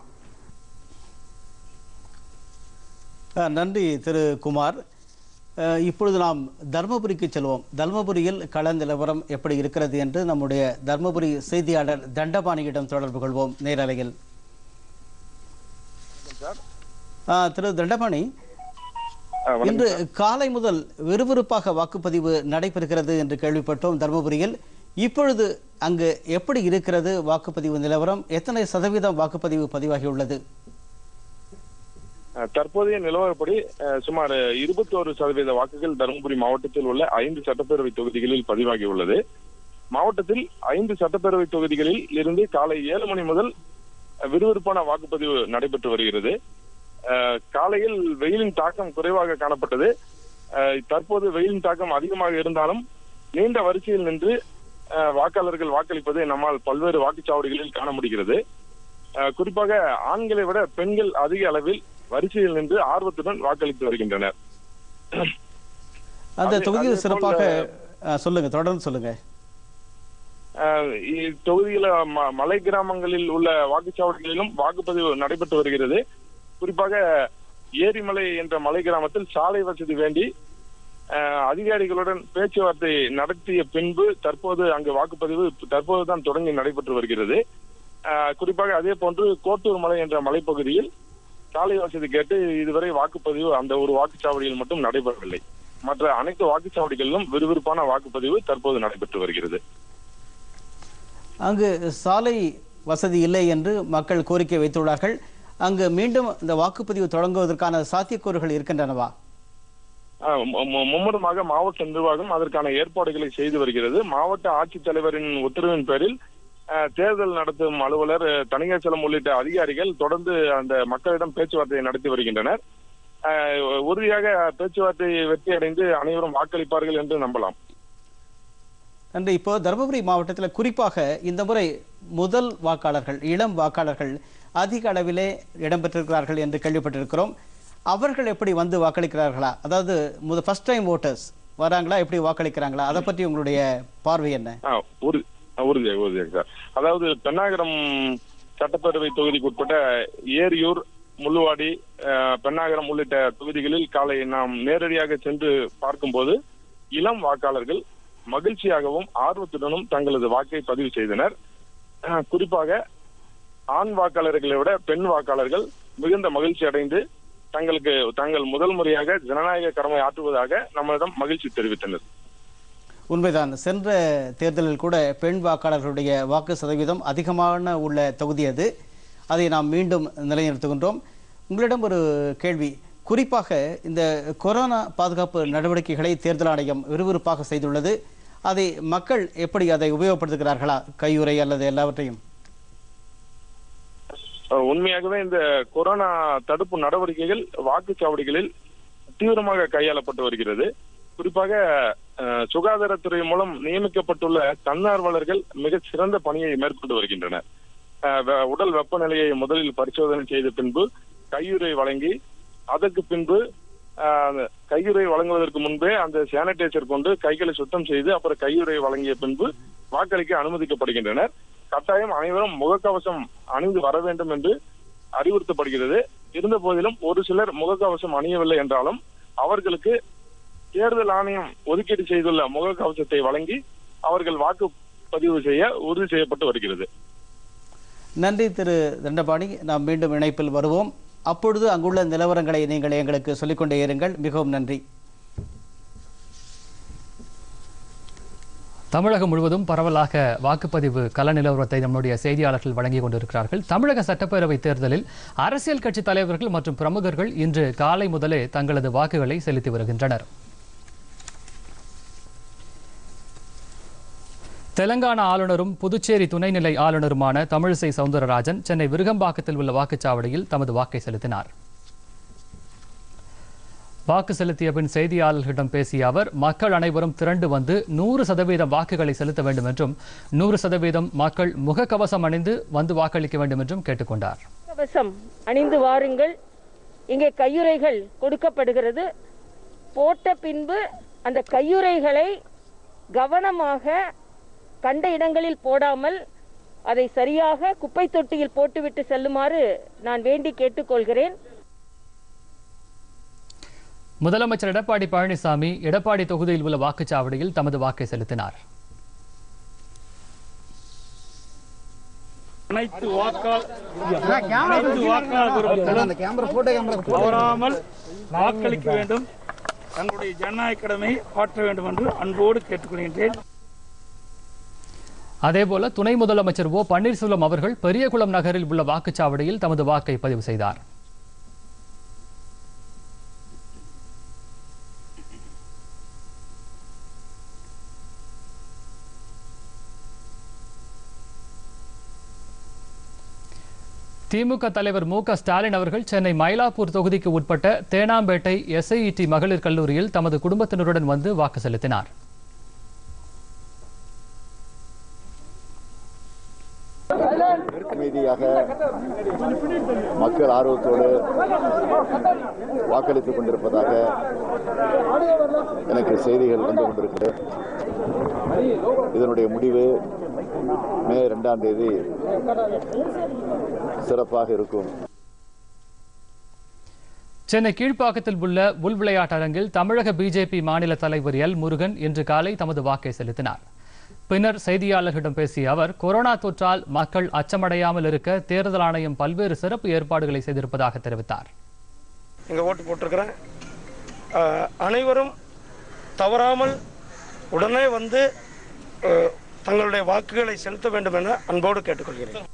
அஹ், நன்றி திரு குமார் அஹ், இப்பொழுது நாம் தர்மபுரிக்கு செல்வோம் தர்மபுரியில் கள நிலவரம் எப்படி இருக்கிறது என்று நம்முடைய தர்மபுரி செய்தியாளர் தண்டபாணியிடம் தொடர்பு கொள்வோம் நேரலையில் அஹ், திரு தண்டபாணி இன்று காலை முதல் விறுவிறுப்பாக வாக்குப்பதிவு நடைபெறுகிறது என்று கேள்விப்பட்டோம் தர்மபுரியில் இப்பொழுது அங்கு எப்படி இருக்கிறது வாக்குப்பதிவு நிலவரம் எத்தனை சதவீதம் வாக்குப்பதிவு பதிவாகியுள்ளது அஹ் தற்போதைய நிலவரப்படி அஹ், சுமார் இருபத்தோரு சதவீத வாக்குகள் தருமபுரி மாவட்டத்தில் உள்ள ஐந்து சட்டப்பேரவை தொகுதிகளில் பதிவாகியுள்ளது மாவட்டத்தில் ஐந்து சட்டப்பேரவை தொகுதிகளில் இருந்து காலை ஏழு மணி முதல் அஹ், விறுவிறுப்பான வாக்குப்பதிவு நடைபெற்று வருகிறது அஹ், காலையில் வெயிலின் தாக்கம் குறைவாக காணப்பட்டது அஹ், தற்போது வெயிலின் தாக்கம் அதிகமாக இருந்தாலும் நீண்ட வரிசையில் நின்று அஹ், வாக்காளர்கள் வாக்களிப்பதை நம்மால் பல்வேறு வாக்குச்சாவடிகளில் காண முடிகிறது அஹ், குறிப்பாக ஆண்களை விட பெண்கள் அதிக அளவில் வரிசையில் நின்று ஆர்வத்துடன் வாக்களித்து வருகின்றனர் அந்த அதே- தொகுதியில் அதே சிறப்பாக போல- அஹ், சொல்லுங்க தொடர்ந்து சொல்லுங்க அஹ் இத்தொகுதியில ம- மலை கிராமங்களில் உள்ள வாக்குச்சாவடிகளிலும் வாக்குப்பதிவு நடைபெற்று வருகிறது குறிப்பாக ஏரிமலை என்ற மலை கிராமத்தில் சாலை வசதி வேண்டி அஹ், அதிகாரிகளுடன் பேச்சுவார்த்தை நடத்திய பின்பு தற்போது அங்கு வாக்குப்பதிவு தற்போதுதான் தொடங்கி நடைபெற்று வருகிறது அஹ், குறிப்பாக அதே போன்று கோட்டூர் மலை என்ற மலைப்பகுதியில் சாலை வசதி கேட்டு இதுவரை வாக்குப்பதிவு அந்த ஒரு வாக்குச்சாவடியில் மட்டும் நடைபெறவில்லை மற்ற அனைத்து வாக்குச்சாவடிகளிலும் விறுவிறுப்பான வாக்குப்பதிவு தற்போது நடைபெற்று வருகிறது அங்கு சாலை வசதி இல்லை என்று மக்கள் கோரிக்கை வைத்துள்ளார்கள் அங்கு மீண்டும் இந்த வாக்குப்பதிவு தொடங்குவதற்கான சாத்தியக்கூறுகள் இருக்கின்றனவா ஆஹ் மு- மு- மும்முரமாக மாவட்ட நிர்வாகம் அதற்கான ஏற்பாடுகளை செய்து வருகிறது மாவட்ட ஆட்சித்தலைவரின் உத்தரவின் பேரில் ஆஹ், தேர்தல் நடத்தும் அலுவலர் ஆஹ், தணிகாச்சலம் உள்ளிட்ட அதிகாரிகள் தொடர்ந்து அந்த மக்களிடம் பேச்சுவார்த்தையை நடத்தி வருகின்றனர் ஆஹ், உறுதியாக பேச்சுவார்த்தை வெற்றி அடைந்து அனைவரும் வாக்களிப்பார்கள் என்று நம்பலாம் அன்று இப்போ தருமபுரி மாவட்டத்தில் குறிப்பாக இந்த முறை முதல் வாக்காளர்கள் இளம் வாக்காளர்கள் அதிக அளவிலே இடம்பெற்றிருக்கிறார்கள் என்று கேள்விப்பட்டிருக்கிறோம் அவர்கள் எப்படி வந்து வாக்களிக்கிறார்களா அதாவது முத ஃபர்ஸ்ட் டைம் ஓட்டர்ஸ் வராங்களா எப்படி வாக்களிக்கிறாங்களா அதை பற்றி உங்களுடைய பார்வை என்ன ஆ, உறு- ஆ, உறுதியாக உறுதியாக சார் அதாவது பெண்ணாகரம் சட்டப்பேரவை தொகுதிக்கு உட்பட்ட ஏரியூர் முள்ளுவாடி ஆ, பெண்ணாகரம் உள்ளிட்ட தொகுதிகளில் காலை நாம் நேரடியாக சென்று பார்க்கும்போது இளம் வாக்காளர்கள் மகிழ்ச்சியாகவும் ஆர்வத்துடனும் தங்களது வாக்கை பதிவு செய்தனர் ஆ, குறிப்பாக ஆண் வாக்காளர்களை விட பெண் வாக்காளர்கள் மிகுந்த மகிழ்ச்சி அடைந்து தங்களுக்கு தங்கள் முதல் முறையாக ஜனநாயக கடமை ஆற்றுவதாக நம்மளிடம் மகிழ்ச்சி தெரிவித்தனர் உண்மைதான் சென்ற தேர்தலில் கூட பெண் வாக்காளர்களுடைய வாக்கு சதவீதம் அதிகமான உள்ள தொகுதி அது அதை நாம் மீண்டும் நிலைநிறுத்துகின்றோம் உங்களிடம் ஒரு கேள்வி குறிப்பாக இந்த கொரோனா பாதுகாப்பு நடவடிக்கைகளை தேர்தல் ஆணையம் விறுவிறுப்பாக செய்துள்ளது அதை மக்கள் எப்படி அதை உபயோகப்படுத்துகிறார்களா கையுறை அல்லது எல்லாவற்றையும் அஹ் உண்மையாகவே இந்த கொரோனா தடுப்பு நடவடிக்கைகள் வாக்குச்சாவடிகளில் தீவிரமாக கையாளப்பட்டு வருகிறது குறிப்பாக அஹ், சுகாதாரத்துறை மூலம் நியமிக்கப்பட்டுள்ள தன்னார்வலர்கள் மிக சிறந்த பணியை மேற்கொண்டு வருகின்றனர் அஹ், வெ- உடல் வெப்பநிலையை முதலில் பரிசோதனை செய்த பின்பு கையுறை வழங்கி அதற்கு பின்பு அஹ், கையுறை வழங்குவதற்கு முன்பே அந்த சானிடைசர் கொண்டு கைகளை சுத்தம் செய்து அப்புறம் கையுறை வழங்கிய பின்பு வாக்களிக்க அனுமதிக்கப்படுகின்றனர் கட்டாயம் அனைவரும் முகக்கவசம் அணிந்து வர வேண்டும் என்று அறிவுறுத்தப்படுகிறது இருந்த போதிலும் ஒரு சிலர் முகக்கவசம் அணியவில்லை என்றாலும் அவர்களுக்கு தேர்தல் ஆணையம் ஒதுக்கீடு செய்துள்ள முகக்கவசத்தை வழங்கி அவர்கள் வாக்குப்பதிவு செய்ய உறுதி செய்யப்பட்டு வருகிறது நன்றி திரு தண்டபாணி நாம் மீண்டும் இணைப்பில் வருவோம் அப்பொழுது அங்குள்ள நிலவரங்களை நீங்கள் எங்களுக்கு சொல்லிக்கொண்டே இருங்கள் மிகவும் நன்றி தமிழகம் முழுவதும் பரவலாக வாக்குப்பதிவு கள நிலவரத்தை நம்முடைய செய்தியாளர்கள் வழங்கிக் கொண்டிருக்கிறார்கள் தமிழக சட்டப்பேரவை தேர்தலில் அரசியல் கட்சி தலைவர்கள் மற்றும் பிரமுகர்கள் இன்று காலை முதலே தங்களது வாக்குகளை செலுத்தி வருகின்றனர் தெலங்கானா ஆளுநரும் புதுச்சேரி துணைநிலை ஆளுநருமான தமிழிசை சவுந்தரராஜன் சென்னை விருகம்பாக்கத்தில் உள்ள வாக்குச்சாவடியில் தமது வாக்கை செலுத்தினார் வாக்கு செலுத்திய பின் செய்தியாளர்களிடம் பேசிய அவர் மக்கள் அனைவரும் திரண்டு வந்து நூறு சதவீதம் வாக்குகளை செலுத்த வேண்டும் என்றும் நூறு சதவீதம் மக்கள் முகக்கவசம் அணிந்து வந்து வாக்களிக்க வேண்டும் என்றும் கேட்டுக்கொண்டார் கவசம் அணிந்து வாருங்கள் இங்கே கையுறைகள் கொடுக்கப்படுகிறது போட்ட பின்பு அந்த கையுறைகளை கவனமாக கண்ட இடங்களில் போடாமல் அதை சரியாக குப்பை தொட்டியில் போட்டுவிட்டு செல்லுமாறு நான் வேண்டி கேட்டுக்கொள்கிறேன் முதலமைச்சர் எடப்பாடி பழனிசாமி எடப்பாடி தொகுதியில் உள்ள வாக்குச்சாவடியில் தமது வாக்கை செலுத்தினார் அனைத்து வாக்காளர் அனைத்து வாக்காளர்களும் தவறாமல் வாக்களிக்க வேண்டும் தங்களுடைய ஜனநாயக கடமை ஆற்ற வேண்டும் என்று அன்போடு கேட்டுக்கொள்கின்றேன் அதேபோல துணை முதலமைச்சர் ஓ பன்னீர்செல்வம் அவர்கள் பெரியகுளம் நகரில் உள்ள வாக்குச்சாவடியில் தமது வாக்கை பதிவு செய்தார் திமுக தலைவர் மு க ஸ்டாலின் அவர்கள் சென்னை மயிலாப்பூர் தொகுதிக்கு உட்பட்ட தேனாம்பேட்டை எஸ்ஐஇடி மகளிர் கல்லூரியில் தமது குடும்பத்தினருடன் வந்து வாக்கு செலுத்தினார் அமைதியாக மக்கள் ஆர்வத்தோடு வாக்களித்துக் கொண்டிருப்பதாக எனக்கு செய்திகள் வந்து கொண்டிருக்கிறது இதனுடைய முடிவு மே இரண்டாம் தேதி சிறப்பாக இருக்கும் சென்னை கீழ்ப்பாக்கத்தில் உள்ள உள் விளையாட்டரங்கில் தமிழக பிஜேபி மாநில தலைவர் எல் முருகன் இன்று காலை தமது வாக்கை செலுத்தினார் பின்னர் செய்தியாளர்களிடம் பேசிய அவர் கொரோனா தொற்றால் மக்கள் அச்சமடையாமல் இருக்க தேர்தல் ஆணையம் பல்வேறு சிறப்பு ஏற்பாடுகளை செய்திருப்பதாக தெரிவித்தார் இங்கே ஓட்டு போட்டிருக்கிறேன் அஹ், அனைவரும் தவறாமல் உடனே வந்து அஹ், தங்களுடைய வாக்குகளை செலுத்த வேண்டும் என அன்போடு கேட்டுக்கொள்கிறேன்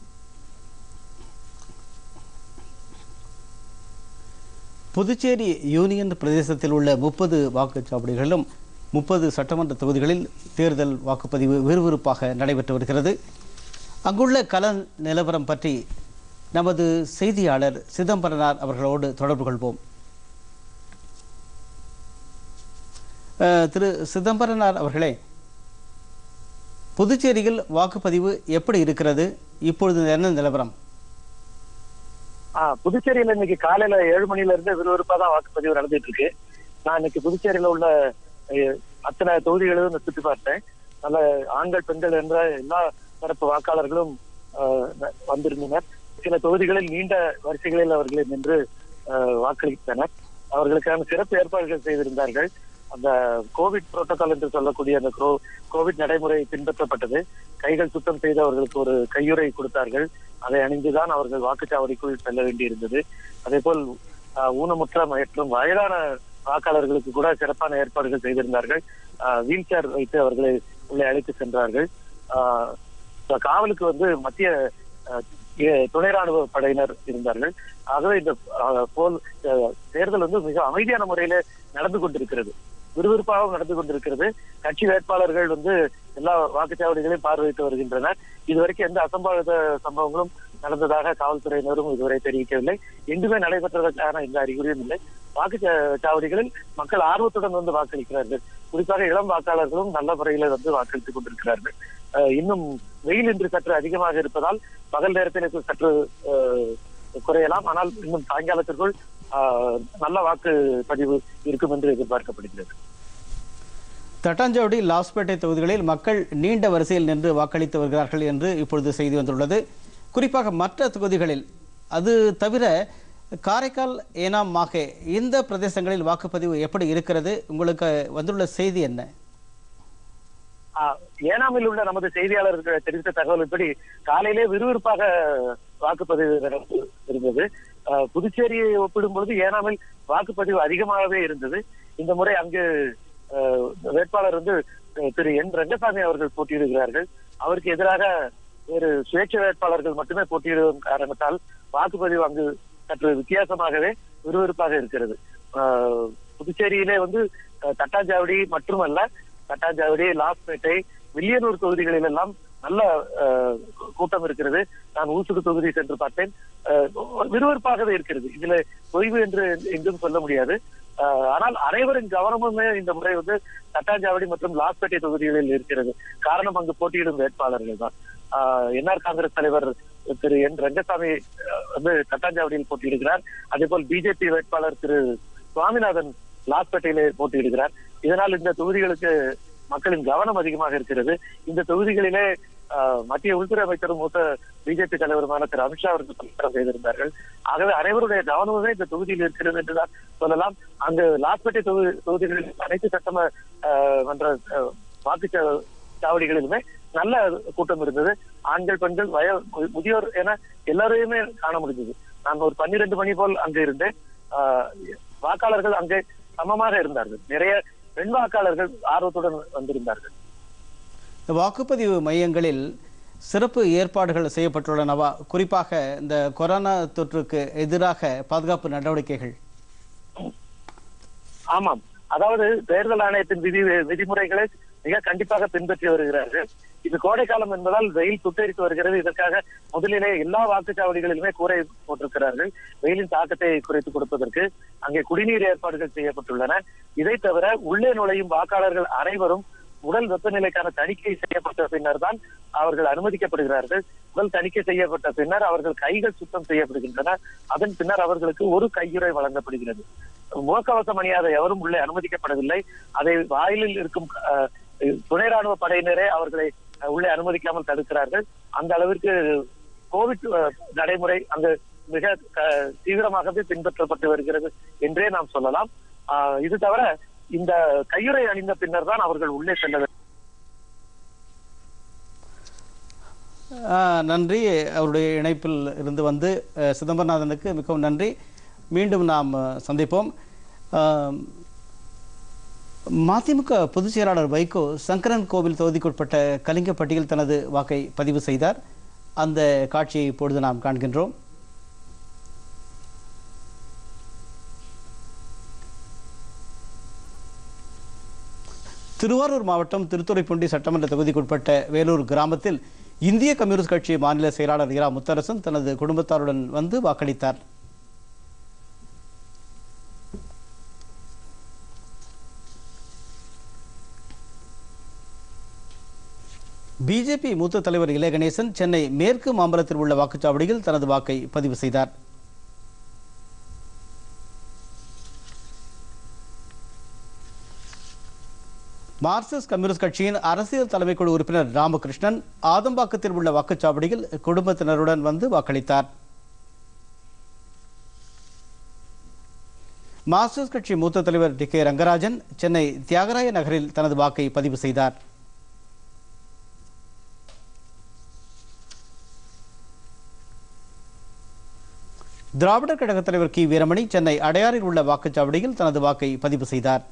புதுச்சேரி யூனியன் பிரதேசத்தில் உள்ள முப்பது வாக்குச்சாவடிகளிலும் முப்பது சட்டமன்ற தொகுதிகளில் தேர்தல் வாக்குப்பதிவு விறுவிறுப்பாக நடைபெற்று வருகிறது அங்குள்ள கள நிலவரம் பற்றி நமது செய்தியாளர் சிதம்பரனார் அவர்களோடு தொடர்பு கொள்வோம் அஹ், திரு சிதம்பரனார் அவர்களே புதுச்சேரியில் வாக்குப்பதிவு எப்படி இருக்கிறது இப்பொழுது என்ன நிலவரம் ஆ, புதுச்சேரியில இன்னைக்கு காலையில ஏழு மணில இருந்து விறுவிறுப்பா தான் வாக்குப்பதிவு நடந்துட்டு இருக்கு நான் இன்னைக்கு புதுச்சேரியில உள்ள அஹ், அத்தனை தொகுதிகளையும் நான் சுற்றி பார்த்தேன் நல்ல ஆண்கள் பெண்கள் என்ற எல்லா தரப்பு வாக்காளர்களும் அஹ், ந- வந்திருந்தனர் சில தொகுதிகளில் நீண்ட வரிசைகளில் அவர்கள் நின்று அஹ், வாக்களித்தனர் அவர்களுக்கான சிறப்பு ஏற்பாடுகள் செய்திருந்தார்கள் அந்த கோவிட் புரோட்டோகால் என்று சொல்லக்கூடிய அந்த கோ- கோவிட் நடைமுறை பின்பற்றப்பட்டது கைகள் சுத்தம் செய்து அவர்களுக்கு ஒரு கையுறை கொடுத்தார்கள் அதை அணிந்துதான் அவர்கள் வாக்குச்சாவடிக்குள் செல்ல வேண்டியிருந்தது அதே போல் ஆஹ், ஊனமுற்ற மற்றும் வயதான வாக்காளர்களுக்கு கூட சிறப்பான ஏற்பாடுகள் செய்திருந்தார்கள் வீல் சேர் வைத்து அவர்களை உள்ளே அழைத்து சென்றார்கள் ஆஹ், இப்ப காவலுக்கு வந்து மத்திய ஆஹ், ஏ- துணை ராணுவ படையினர் இருந்தார்கள் ஆகவே இந்த ஆஹ், போல் ஆஹ், தேர்தல் வந்து மிக அமைதியான முறையில நடந்து கொண்டிருக்கிறது விறுவிறுப்பாகவும் நடந்து கொண்டிருக்கிறது கட்சி வேட்பாளர்கள் வந்து எல்லா வாக்குச்சாவடிகளையும் பார்வையிட்டு வருகின்றனர் இதுவரைக்கும் எந்த அசம்பாவித சம்பவங்களும் நடந்ததாக காவல்துறையினரும் இதுவரை தெரிவிக்கவில்லை எங்குமே நடைபெற்றதற்கான எந்த அறிகுறியும் இல்லை வாக்குச்சாவடிகளில் மக்கள் ஆர்வத்துடன் வந்து வாக்களிக்கிறார்கள் குறிப்பாக இளம் வாக்காளர்களும் நல்ல முறையில வந்து வாக்களித்துக் கொண்டிருக்கிறார்கள் அஹ் இன்னும் வெயில் இன்று சற்று அதிகமாக இருப்பதால் பகல் நேரத்தில் இது சற்று அஹ், குறையலாம் ஆனால் இன்னும் சாயங்காலத்திற்குள் அஹ், நல்ல வாக்குப்பதிவு இருக்கும் என்று எதிர்பார்க்கப்படுகிறது தட்டாஞ்சாவடி லாஸ்பேட்டை தொகுதிகளில் மக்கள் நீண்ட வரிசையில் நின்று வாக்களித்து வருகிறார்கள் என்று இப்பொழுது செய்தி வந்துள்ளது குறிப்பாக மற்ற தொகுதிகளில் அது தவிர காரைக்கால் ஏனாம் மாகே இந்த பிரதேசங்களில் வாக்குப்பதிவு எப்படி இருக்கிறது உங்களுக்கு வந்துள்ள செய்தி என்ன ஆஹ் ஏனாமில் உள்ள நமது செய்தியாளர்கள் தெரிவித்த தகவலின்படி காலையிலே விறுவிறுப்பாக வாக்குப்பதிவு நடந்து இருந்தது ஆஹ் புதுச்சேரியை ஒப்பிடும்பொழுது ஏனாமில் வாக்குப்பதிவு அதிகமாகவே இருந்தது இந்த முறை அங்கு ஆஹ் வேட்பாளர் வந்து அஹ் திரு என் ரங்கசாமி அவர்கள் போட்டியிடுகிறார்கள் அவருக்கு எதிராக வேறு சுயேட்சை வேட்பாளர்கள் மட்டுமே போட்டியிடும் காரணத்தால் வாக்குப்பதிவு அங்கு சற்று வித்தியாசமாகவே விறுவிறுப்பாக இருக்கிறது ஆஹ் புதுச்சேரியிலே வந்து அஹ் தட்டாஞ்சாவடி மட்டுமல்ல தட்டாஞ்சாவடி லாஸ்பேட்டை வில்லியனூர் தொகுதிகளில் எல்லாம் நல்ல அஹ், கூட்டம் இருக்கிறது நான் ஊசுடு தொகுதி சென்று பார்த்தேன் அஹ், விறுவிறுப்பாகவே இருக்கிறது இதுல தொய்வு என்று எங்கும் சொல்ல முடியாது அஹ், ஆனால் அனைவரின் கவனமுமே இந்த முறை வந்து தட்டாஞ்சாவடி மற்றும் லாஸ்பேட்டை தொகுதிகளில் இருக்கிறது காரணம் அங்கு போட்டியிடும் வேட்பாளர்கள் தான் என்ஆர் காங்கிரஸ் தலைவர் திரு என் ரங்கசாமி அஹ், வந்து தட்டாஞ்சாவடியில் போட்டியிடுகிறார் அதே போல் பிஜேபி வேட்பாளர் திரு சுவாமிநாதன் லாஸ்பேட்டையிலே போட்டியிடுகிறார் இதனால் இந்த தொகுதிகளுக்கு மக்களின் கவனம் அதிகமாக இருக்கிறது இந்த தொகுதிகளிலே ஆஹ், மத்திய உள்துறை அமைச்சரும் மூத்த பிஜேபி தலைவருமான திரு அமித்ஷா அவர்கள் பிரச்சாரம் செய்திருந்தார்கள் ஆகவே அனைவருடைய கவனமுமே இந்த தொகுதியில் இருக்கிறது என்றுதான் சொல்லலாம் அங்கு லாஸ்பேட்டை தொகுதி தொகுதிகளில் அனைத்து சட்டம ஆஹ், மன்ற ஆஹ், வாக்குச் சா- சாவடிகளிலுமே நல்ல கூட்டம் இருந்தது ஆண்கள் பெண்கள் வய முதியோர் என எல்லாரையுமே காண முடிந்தது நான் ஒரு பன்னிரண்டு மணி போல் அங்கு இருந்தேன் ஆஹ், வாக்காளர்கள் அங்கே சமமாக இருந்தார்கள் நிறைய பெண் வாக்காளர்கள் ஆர்வத்துடன் வந்திருந்தார்கள் இந்த வாக்குப்பதிவு மையங்களில் சிறப்பு ஏற்பாடுகள் செய்யப்பட்டுள்ளனவா குறிப்பாக இந்த கொரோனா தொற்றுக்கு எதிராக பாதுகாப்பு நடவடிக்கைகள் ஆமாம் அதாவது தேர்தல் ஆணையத்தின் விதி விதிமுறைகளை மிக கண்டிப்பாக பின்பற்றி வருகிறார்கள் இது கோடை காலம் என்பதால் வெயில் சுட்டரித்து வருகிறது இதற்காக முதலிலே எல்லா வாக்குச்சாவடிகளிலுமே கூரை போட்டிருக்கிறார்கள் வெயிலின் தாக்கத்தை குறைத்து கொடுப்பதற்கு அங்கே குடிநீர் ஏற்பாடுகள் செய்யப்பட்டுள்ளன இதை தவிர உள்ளே நுழையும் வாக்காளர்கள் அனைவரும் உடல் வெப்பநிலைக்கான தணிக்கை செய்யப்பட்ட பின்னர் தான் அவர்கள் அனுமதிக்கப்படுகிறார்கள் உடல் தணிக்கை செய்யப்பட்ட பின்னர் அவர்கள் கைகள் சுத்தம் செய்யப்படுகின்றன அதன் பின்னர் அவர்களுக்கு ஒரு கையுறை வழங்கப்படுகிறது முகக்கவசம் அணியாத எவரும் உள்ளே அனுமதிக்கப்படவில்லை அதை வாயிலில் இருக்கும் அஹ், துணை ராணுவ படையினரே அவர்களை அஹ், உள்ளே அனுமதிக்காமல் தடுக்கிறார்கள் அந்த அளவிற்கு கோவிட் அஹ், நடைமுறை அங்கு மிக க- தீவிரமாகவே பின்பற்றப்பட்டு வருகிறது என்றே நாம் சொல்லலாம் ஆஹ், இது தவிர இந்த கையுறை அணிந்த பின்னர் தான் அவர்கள் உள்ளே செல்ல வேண்டும். ஆ, நன்றி அவருடைய இணைப்பில் இருந்து வந்து அஹ், சிதம்பரநாதனுக்கு மிகவும் நன்றி மீண்டும் நாம் அஹ், சந்திப்போம் ஆம், மதிமுக பொதுச் செயலாளர் வைகோ சங்கரன் கோவில் தொகுதிக்குட்பட்ட கலிங்கப்பட்டியில் தனது வாக்கை பதிவு செய்தார் அந்த காட்சியை இப்பொழுது நாம் காண்கின்றோம் திருவாரூர் மாவட்டம் திருத்துறைப்பூண்டி சட்டமன்ற தொகுதிக்குட்பட்ட வேலூர் கிராமத்தில் இந்திய கம்யூனிஸ்ட் கட்சி மாநில செயலாளர் இரா முத்தரசன் தனது குடும்பத்தாருடன் வந்து வாக்களித்தார் பிஜேபி மூத்த தலைவர் இளைய கணேசன் சென்னை மேற்கு மாம்பலத்தில் உள்ள வாக்குச்சாவடியில் தனது வாக்கை பதிவு செய்தார் மார்க்சிஸ்ட் கம்யூனிஸ்ட் கட்சியின் அரசியல் தலைமைக்குழு உறுப்பினர் ராமகிருஷ்ணன் ஆதம்பாக்கத்தில் உள்ள வாக்குச்சாவடியில் குடும்பத்தினருடன் வந்து வாக்களித்தார் மார்க்சிஸ்ட் கட்சி மூத்த தலைவர் டி கே ரங்கராஜன் சென்னை தியாகராய நகரில் தனது வாக்கை பதிவு செய்தார் திராவிடர் கழக தலைவர் கி வீரமணி சென்னை அடையாறில் உள்ள வாக்குச்சாவடியில் தனது வாக்கை பதிவு செய்தார்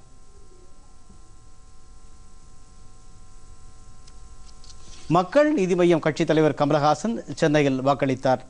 மக்கள் நீதி மய்யம் கட்சித் தலைவர் கமலஹாசன் சென்னையில் வாக்களித்தார்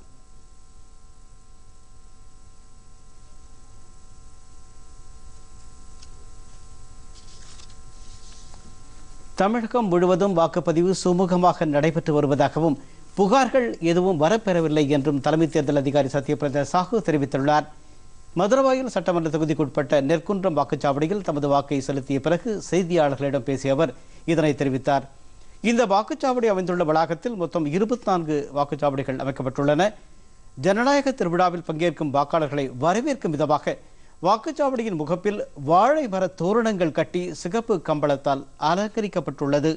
தமிழகம் முழுவதும் வாக்குப்பதிவு சுமூகமாக நடைபெற்று வருவதாகவும் புகார்கள் எதுவும் வரப்பெறவில்லை என்றும் தலைமை தேர்தல் அதிகாரி சத்யபிரதா சாஹூ தெரிவித்துள்ளார் மதுரவாயில் சட்டமன்ற தொகுதிக்குட்பட்ட நெற்குன்றம் வாக்குச்சாவடியில் தமது வாக்கை செலுத்திய பிறகு செய்தியாளர்களிடம் பேசிய அவர் இதனை தெரிவித்தார் இந்த வாக்குச்சாவடி அமைந்துள்ள வளாகத்தில் மொத்தம் இருபத்தி நான்கு வாக்குச்சாவடிகள் அமைக்கப்பட்டுள்ளன ஜனநாயக திருவிழாவில் பங்கேற்கும் வாக்காளர்களை வரவேற்கும் விதமாக வாக்குச்சாவடியின் முகப்பில் வாழை மர தோரணங்கள் கட்டி சிகப்பு கம்பளத்தால் அலங்கரிக்கப்பட்டுள்ளது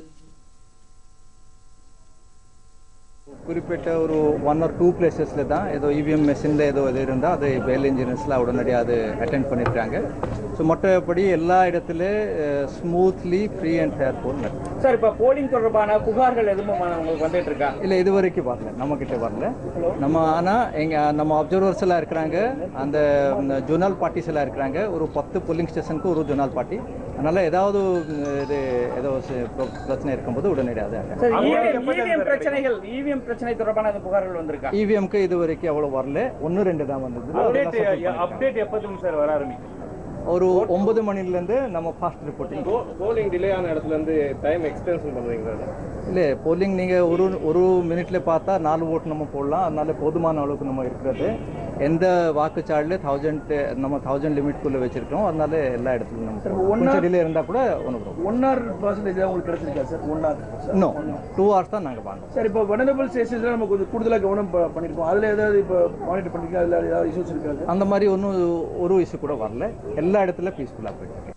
குறிப்பிட்ட ஒரு ஒன் ஆர் டூ பிளேசஸில் தான் ஏதோ இவிஎம் மெஷினில் ஏதோ இது இருந்தால் அது வேல் இன்ஜினியர்ஸ்லாம் உடனடியாக அது அட்டென்ட் பண்ணியிருக்காங்க ஸோ மற்றபடி எல்லா இடத்துல smoothly free and fair poll sir இப்போ போலிங் தொடர்பான புகார்கள் எதுவும் உங்களுக்கு வந்துட்டு இருக்கா இல்லை இது வரைக்கும் வரல நம்மக்கிட்ட வரல நம்ம ஆனால் எங்கள் நம்ம அப்சர்வர்ஸ் எல்லாம் இருக்கிறாங்க அந்த ஜோனல் பார்ட்டிஸ் எல்லாம் இருக்கிறாங்க ஒரு பத்து போலிங் ஸ்டேஷனுக்கு ஒரு ஜோனல் பார்ட்டி அதனால் ஏதாவது உம், இது ஏதோ சி- பிர- பிரச்சனை இருக்கும்போது உடனடியாக சார் இவிஎம் பிரச்சனைகள் இவிஎம் பிரச்சனை தொடர்பான அந்த புகார்கள் வந்திருக்கா இவிஎம்க்கு இது வரைக்கும் அவ்வளோ வரல ஒன்று ரெண்டு தான் வந்தது அதெல்லாம் settle பண்ணிருக்காங்க. அப்டேட் எப்போதும் சார் வர ஆரம்பிக்கும் ஒரு ஒன்பது மணிலேருந்து நம்ம ஃபாஸ்ட் ரிப்போர்ட்டிங் போலிங் டிலே ஆன இடத்துல இருந்து டைம் எக்ஸ்டென்ஷன் பண்ணுவீங்களா இல்லை போலிங் நீங்கள் ஒரு ஒரு மினிட்ல பார்த்தா நாலு ஓட்டு நம்ம போடலாம் அதனால போதுமான அளவுக்கு நம்ம இருக்கிறது எந்த வாக்குச்சாடில் தௌசண்ட் நம்ம தௌசண்ட் லிமிட்குள்ளே வச்சிருக்கோம் அதனால எல்லா இடத்துலையும் நம்ம one கொஞ்சம் hour- டிலே இருந்தால் கூட ஒன்றும் ப்ராப்ளம் ஒன் ஆர் பர்சன்டேஜ் உங்களுக்கு கிடைச்சிருக்கா சார் ஒன் ஆர் இன்னும் டூ ஹவர்ஸ் தான் நாங்கள் வாங்க சார் இப்போ வனரபிள் ஸ்டேஷன்ஸ்ல நம்ம கொஞ்சம் கூடுதலாக கவனம் ப- பண்ணியிருக்கோம் அதில் ஏதாவது இப்போ மானிட்டர் பண்ணிருக்கீங்க அதில் ஏதாவது இஷ்யூஸ் இருக்காது அந்த மாதிரி ஒன்றும் ஒரு இஷ்யூ கூட வரல எல்லா இடத்துல பீஸ்ஃபுல்லாக போயிட்டு இருக்கு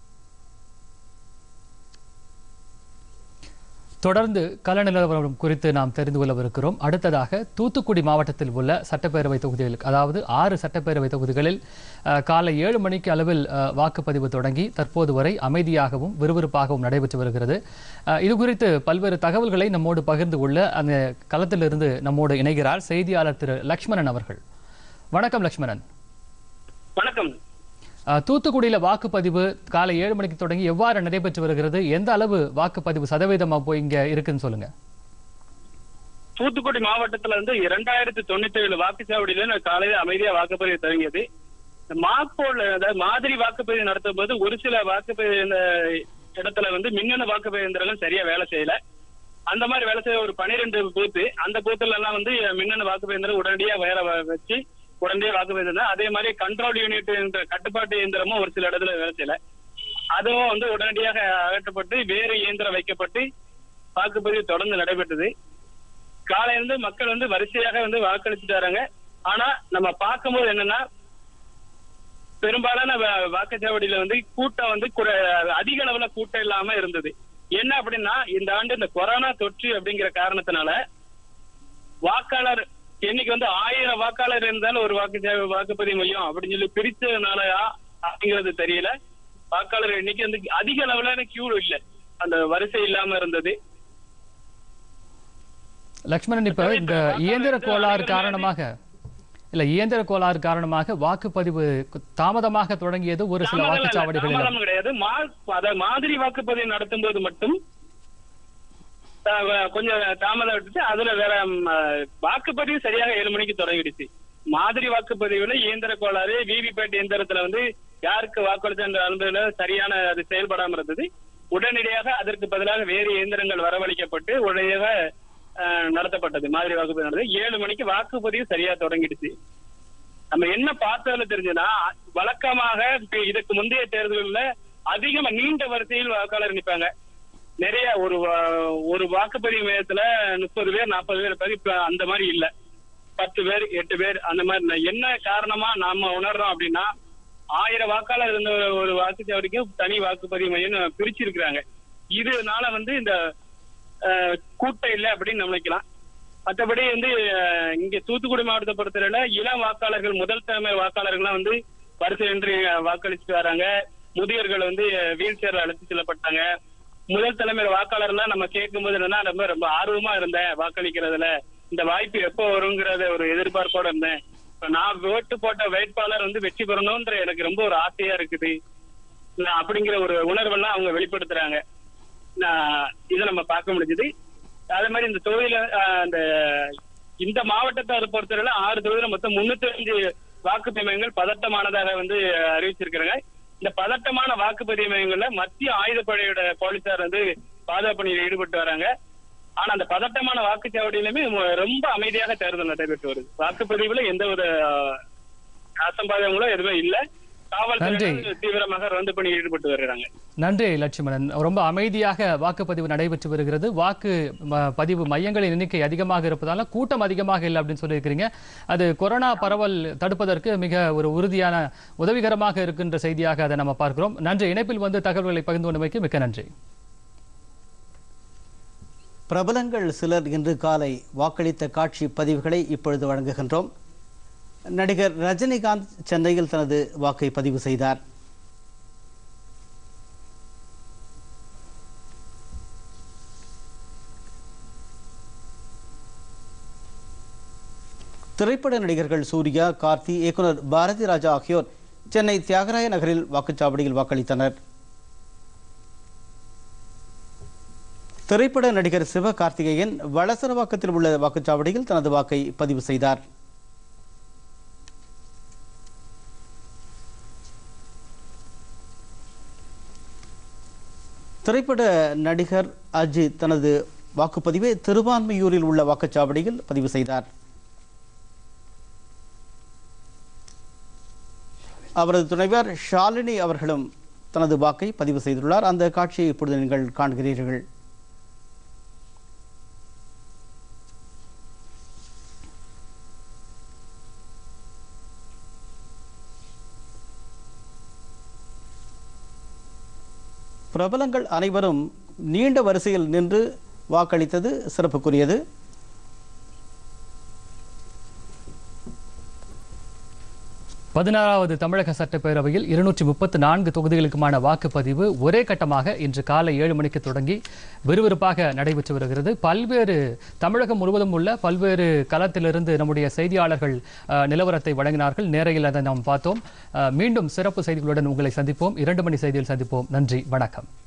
தொடர்ந்து கள நிலவரம் குறித்து நாம் தெரிந்து கொள்ளவிருக்கிறோம் அடுத்ததாக தூத்துக்குடி மாவட்டத்தில் உள்ள சட்டப்பேரவை தொகுதிகளுக்கு அதாவது ஆறு சட்டப்பேரவை தொகுதிகளில் அஹ், காலை ஏழு மணிக்கு அளவில் அஹ், வாக்குப்பதிவு தொடங்கி தற்போது வரை அமைதியாகவும் விறுவிறுப்பாகவும் நடைபெற்று வருகிறது அஹ், இது குறித்து பல்வேறு தகவல்களை நம்மோடு பகிர்ந்து கொள்ள அந்த களத்திலிருந்து நம்மோடு இணைகிறார் செய்தியாளர் திரு லக்ஷ்மணன் அவர்கள் வணக்கம் லக்ஷ்மணன் வணக்கம் அஹ், தூத்துக்குடியில வாக்குப்பதிவு காலை ஏழு மணிக்கு தொடங்கி எவ்வாறு நடைபெற்று வருகிறது எந்த அளவு வாக்குப்பதிவு சதவீதமா போய் இங்க இருக்குன்னு சொல்லுங்க தூத்துக்குடி மாவட்டத்துல இருந்து இரண்டாயிரத்தி தொண்ணூத்தி ஏழு வாக்குச்சாவடியில நான் காலையில அமைதியா வாக்குப்பதிவு தொடங்கியது இந்த மாப்போல் அதாவது மாதிரி வாக்குப்பதிவு நடத்தும் போது ஒரு சில வாக்குப்பதிவு இந்த இடத்துல வந்து மின்னணு வாக்குப்பதிவு இயந்திரங்கள் சரியா வேலை செய்யல அந்த மாதிரி வேலை செய்ய ஒரு பனிரெண்டு பூத்து அந்த பூத்துல எல்லாம் வந்து மின்னணு வாக்குப்பதிவு இயந்திரம் உடனடியா வேற வ- வச்சு உடனடியா வாக்குப்பதிவு இயந்திரம் அதே மாதிரி கண்ட்ரோல் யூனிட் என்ற கட்டுப்பாட்டு இயந்திரமும் ஒரு சில இடத்துல வேலை செய்யல அதுவும் வந்து உடனடியாக அகற்றப்பட்டு வேறு இயந்திரம் வைக்கப்பட்டு வாக்குப்பதிவு தொடர்ந்து நடைபெற்றது காலையில இருந்து மக்கள் வந்து வரிசையாக வந்து வாக்களிச்சுட்டு வராங்க ஆனா நம்ம பார்க்கும்போது என்னன்னா பெரும்பாலான வா- வாக்குச்சாவடியில வந்து கூட்டம் வந்து குறை- அதிக அளவுல கூட்டம் இல்லாம இருந்தது என்ன அப்படின்னா இந்த ஆண்டு இந்த கொரோனா தொற்று அப்படிங்கிற காரணத்தினால வாக்காளர் எண்ணிக்கை வந்து ஆயிரம் வாக்காளர் இருந்தாலும் ஒரு வாக்குச்சாவடி வாக்குப்பதிவு மையம் அப்படின்னு சொல்லி பிரிச்சதுனாலயா அப்படிங்கிறது தெரியல வாக்காளர் எண்ணிக்கை வந்து அதிக அளவுல கியூ இல்ல அந்த வரிசை இல்லாம இருந்தது லக்ஷ்மணன் இப்ப இந்த இயந்திர கோளாறு காரணமாக இல்ல இயந்திர கோளாறு காரணமாக வாக்குப்பதிவு தாமதமாக தொடங்கியது ஒரு சில தாமதம் இல்ல, வாக்குச்சாவடிகளில் தாமதம் கிடையாது மா- அதாவது மாதிரி வாக்குப்பதிவு நடத்தும் போது மட்டும் அஹ், வ- கொஞ்சம் தாமதம் விட்டுச்சு அதுல வேற ம், அஹ், வாக்குப்பதிவு சரியாக ஏழு மணிக்கு தொடங்கிடுச்சு மாதிரி வாக்குப்பதிவுல இயந்திர கோளாறு விவிபேட் இயந்திரத்துல வந்து யாருக்கு வாக்களித்த அனுபவில சரியான அது செயல்படாம இருந்தது உடனடியாக அதற்கு பதிலாக வேறு இயந்திரங்கள் வரவழைக்கப்பட்டு உடனடியாக அஹ், நடத்தப்பட்டது மாதிரி வாக்குப்பதிவு நடந்தது ஏழு மணிக்கு வாக்குப்பதிவு சரியா தொடங்கிடுச்சு நம்ம என்ன பார்த்ததுல தெரிஞ்சதுன்னா வழக்கமாக இப்ப இதுக்கு முந்தைய தேர்தல்கள்ல அதிகமா நீண்ட வரிசையில் வாக்காளர் நிப்பாங்க நிறைய ஒரு வா- ஒரு வாக்குப்பதிவு மையத்துல முப்பது பேர் நாற்பது பேர் இருப்பாங்க இப்ப அந்த மாதிரி இல்ல பத்து பேர் எட்டு பேர் அந்த மாதிரி இல்ல. என்ன காரணமா நாம உணர்றோம் அப்படின்னா ஆயிரம் வாக்காளர் இருந்த ஒரு- ஒரு வாக்குச்சாவடிக்கு தனி வாக்குப்பதிவு மையம் பிரிச்சிருக்கிறாங்க இதனால வந்து இந்த அஹ், கூட்டம் இல்லை அப்படின்னு நினைக்கலாம் மற்றபடி வந்து அஹ், இங்க தூத்துக்குடி மாவட்டத்தை பொறுத்தவரையில இளம் வாக்காளர்கள் முதல் தலைமை வாக்காளர்கள்லாம் வந்து வரிசை நின்று வாக்களிச்சுட்டு வராங்க முதியோர்கள் வந்து வீல் சேர்ல அழைத்து செல்லப்பட்டாங்க முதல் தலைமை வாக்காளர்லாம் நம்ம கேட்கும்போது என்னன்னா ரொம்ப ரொம்ப ஆர்வமா இருந்தேன் வாக்களிக்கிறதுல இந்த வாய்ப்பு எப்போ வருங்கிறத ஒரு எதிர்பார்ப்போட இருந்தேன் இப்ப நான் ஓட்டு போட்ட வேட்பாளர் வந்து வெற்றி பெறணும்ன்ற எனக்கு ரொம்ப ஒரு ஆசையா இருக்குது நான் அப்படிங்கிற ஒரு உணர்வெல்லாம் அவங்க வெளிப்படுத்துறாங்க நான் இதை நம்ம பார்க்க முடிஞ்சது அதே மாதிரி இந்த தொகுதியில ஆஹ், அந்த இந்த மாவட்டத்தை பொறுத்தவரையில ஆறு தொகுதியில மொத்தம் முன்னூத்தி அஞ்சு வாக்குப்பதிவு மையங்கள் பதட்டமானதாக வந்து அறிவிச்சிருக்கிறாங்க இந்த பதட்டமான வாக்குப்பதிவு மையங்கள்ல மத்திய ஆயுதப்படையோட போலீசார் வந்து பாதுகாப்பு பணியில் ஈடுபட்டு வராங்க ஆனா அந்த பதட்டமான வாக்குச்சாவடியிலுமே ம- ரொம்ப அமைதியாக தேர்தல் நடைபெற்று வருது வாக்குப்பதிவுல எந்த ஒரு ஆஹ், அசம்பாவிதங்களும் எதுவுமே இல்ல நன்றி. காவல்துறை தீவிரமாக ரோந்து பணியில் ஈடுபட்டு வருகிறாங்க நன்றி லட்சுமணன் ரொம்ப அமைதியாக வாக்குப்பதிவு நடைபெற்று வருகிறது வாக்கு ம- பதிவு மையங்களின் எண்ணிக்கை அதிகமாக இருப்பதால கூட்டம் அதிகமாக இல்லை அப்படின்னு சொல்லியிருக்கிறீங்க அது கொரோனா பரவல் தடுப்பதற்கு மிக ஒரு உறுதியான உதவிகரமாக இருக்கின்ற செய்தியாக அதை நம்ம பார்க்கிறோம் நன்றி இணைப்பில் வந்து தகவல்களை பகிர்ந்து கொண்டமைக்கு மிக்க நன்றி பிரபலங்கள் சிலர் இன்று காலை வாக்களித்த காட்சி பதிவுகளை இப்பொழுது வழங்குகின்றோம் நடிகர் ரஜினிகாந்த் சென்னையில் தனது வாக்கை பதிவு செய்தார் திரைப்பட நடிகர்கள் சூர்யா கார்த்தி இயக்குனர் பாரதி ராஜா ஆகியோர் சென்னை தியாகராய நகரில் வாக்குச்சாவடியில் வாக்களித்தனர் திரைப்பட நடிகர் சிவகார்த்திகேயன் வளசரவாக்கத்தில் உள்ள வாக்குச்சாவடியில் தனது வாக்கை பதிவு செய்தார் திரைப்பட நடிகர் அஜித் தனது வாக்குப்பதிவை திருவான்மையூரில் உள்ள வாக்குச்சாவடியில் பதிவு செய்தார் அவரது துணைவர் ஷாலினி அவர்களும் தனது வாக்கை பதிவு செய்துள்ளார் அந்த காட்சியை இப்பொழுது நீங்கள் காண்கிறீர்கள் பிரபலங்கள் அனைவரும் நீண்ட வரிசையில் நின்று வாக்களித்தது சிறப்புக்குரியது பதினாறாவது தமிழக சட்டப்பேரவையில் இருநூற்றி முப்பத்து நான்கு தொகுதிகளுக்குமான வாக்குப்பதிவு ஒரே கட்டமாக இன்று காலை ஏழு மணிக்கு தொடங்கி விறுவிறுப்பாக நடைபெற்று வருகிறது பல்வேறு தமிழகம் முழுவதும் உள்ள பல்வேறு களத்திலிருந்து நம்முடைய செய்தியாளர்கள் அஹ், நிலவரத்தை வழங்கினார்கள் நேரையில் அதை நாம் பார்த்தோம் அஹ், மீண்டும் சிறப்பு செய்திகளுடன் உங்களை சந்திப்போம் இரண்டு மணி செய்தியில் சந்திப்போம் நன்றி வணக்கம்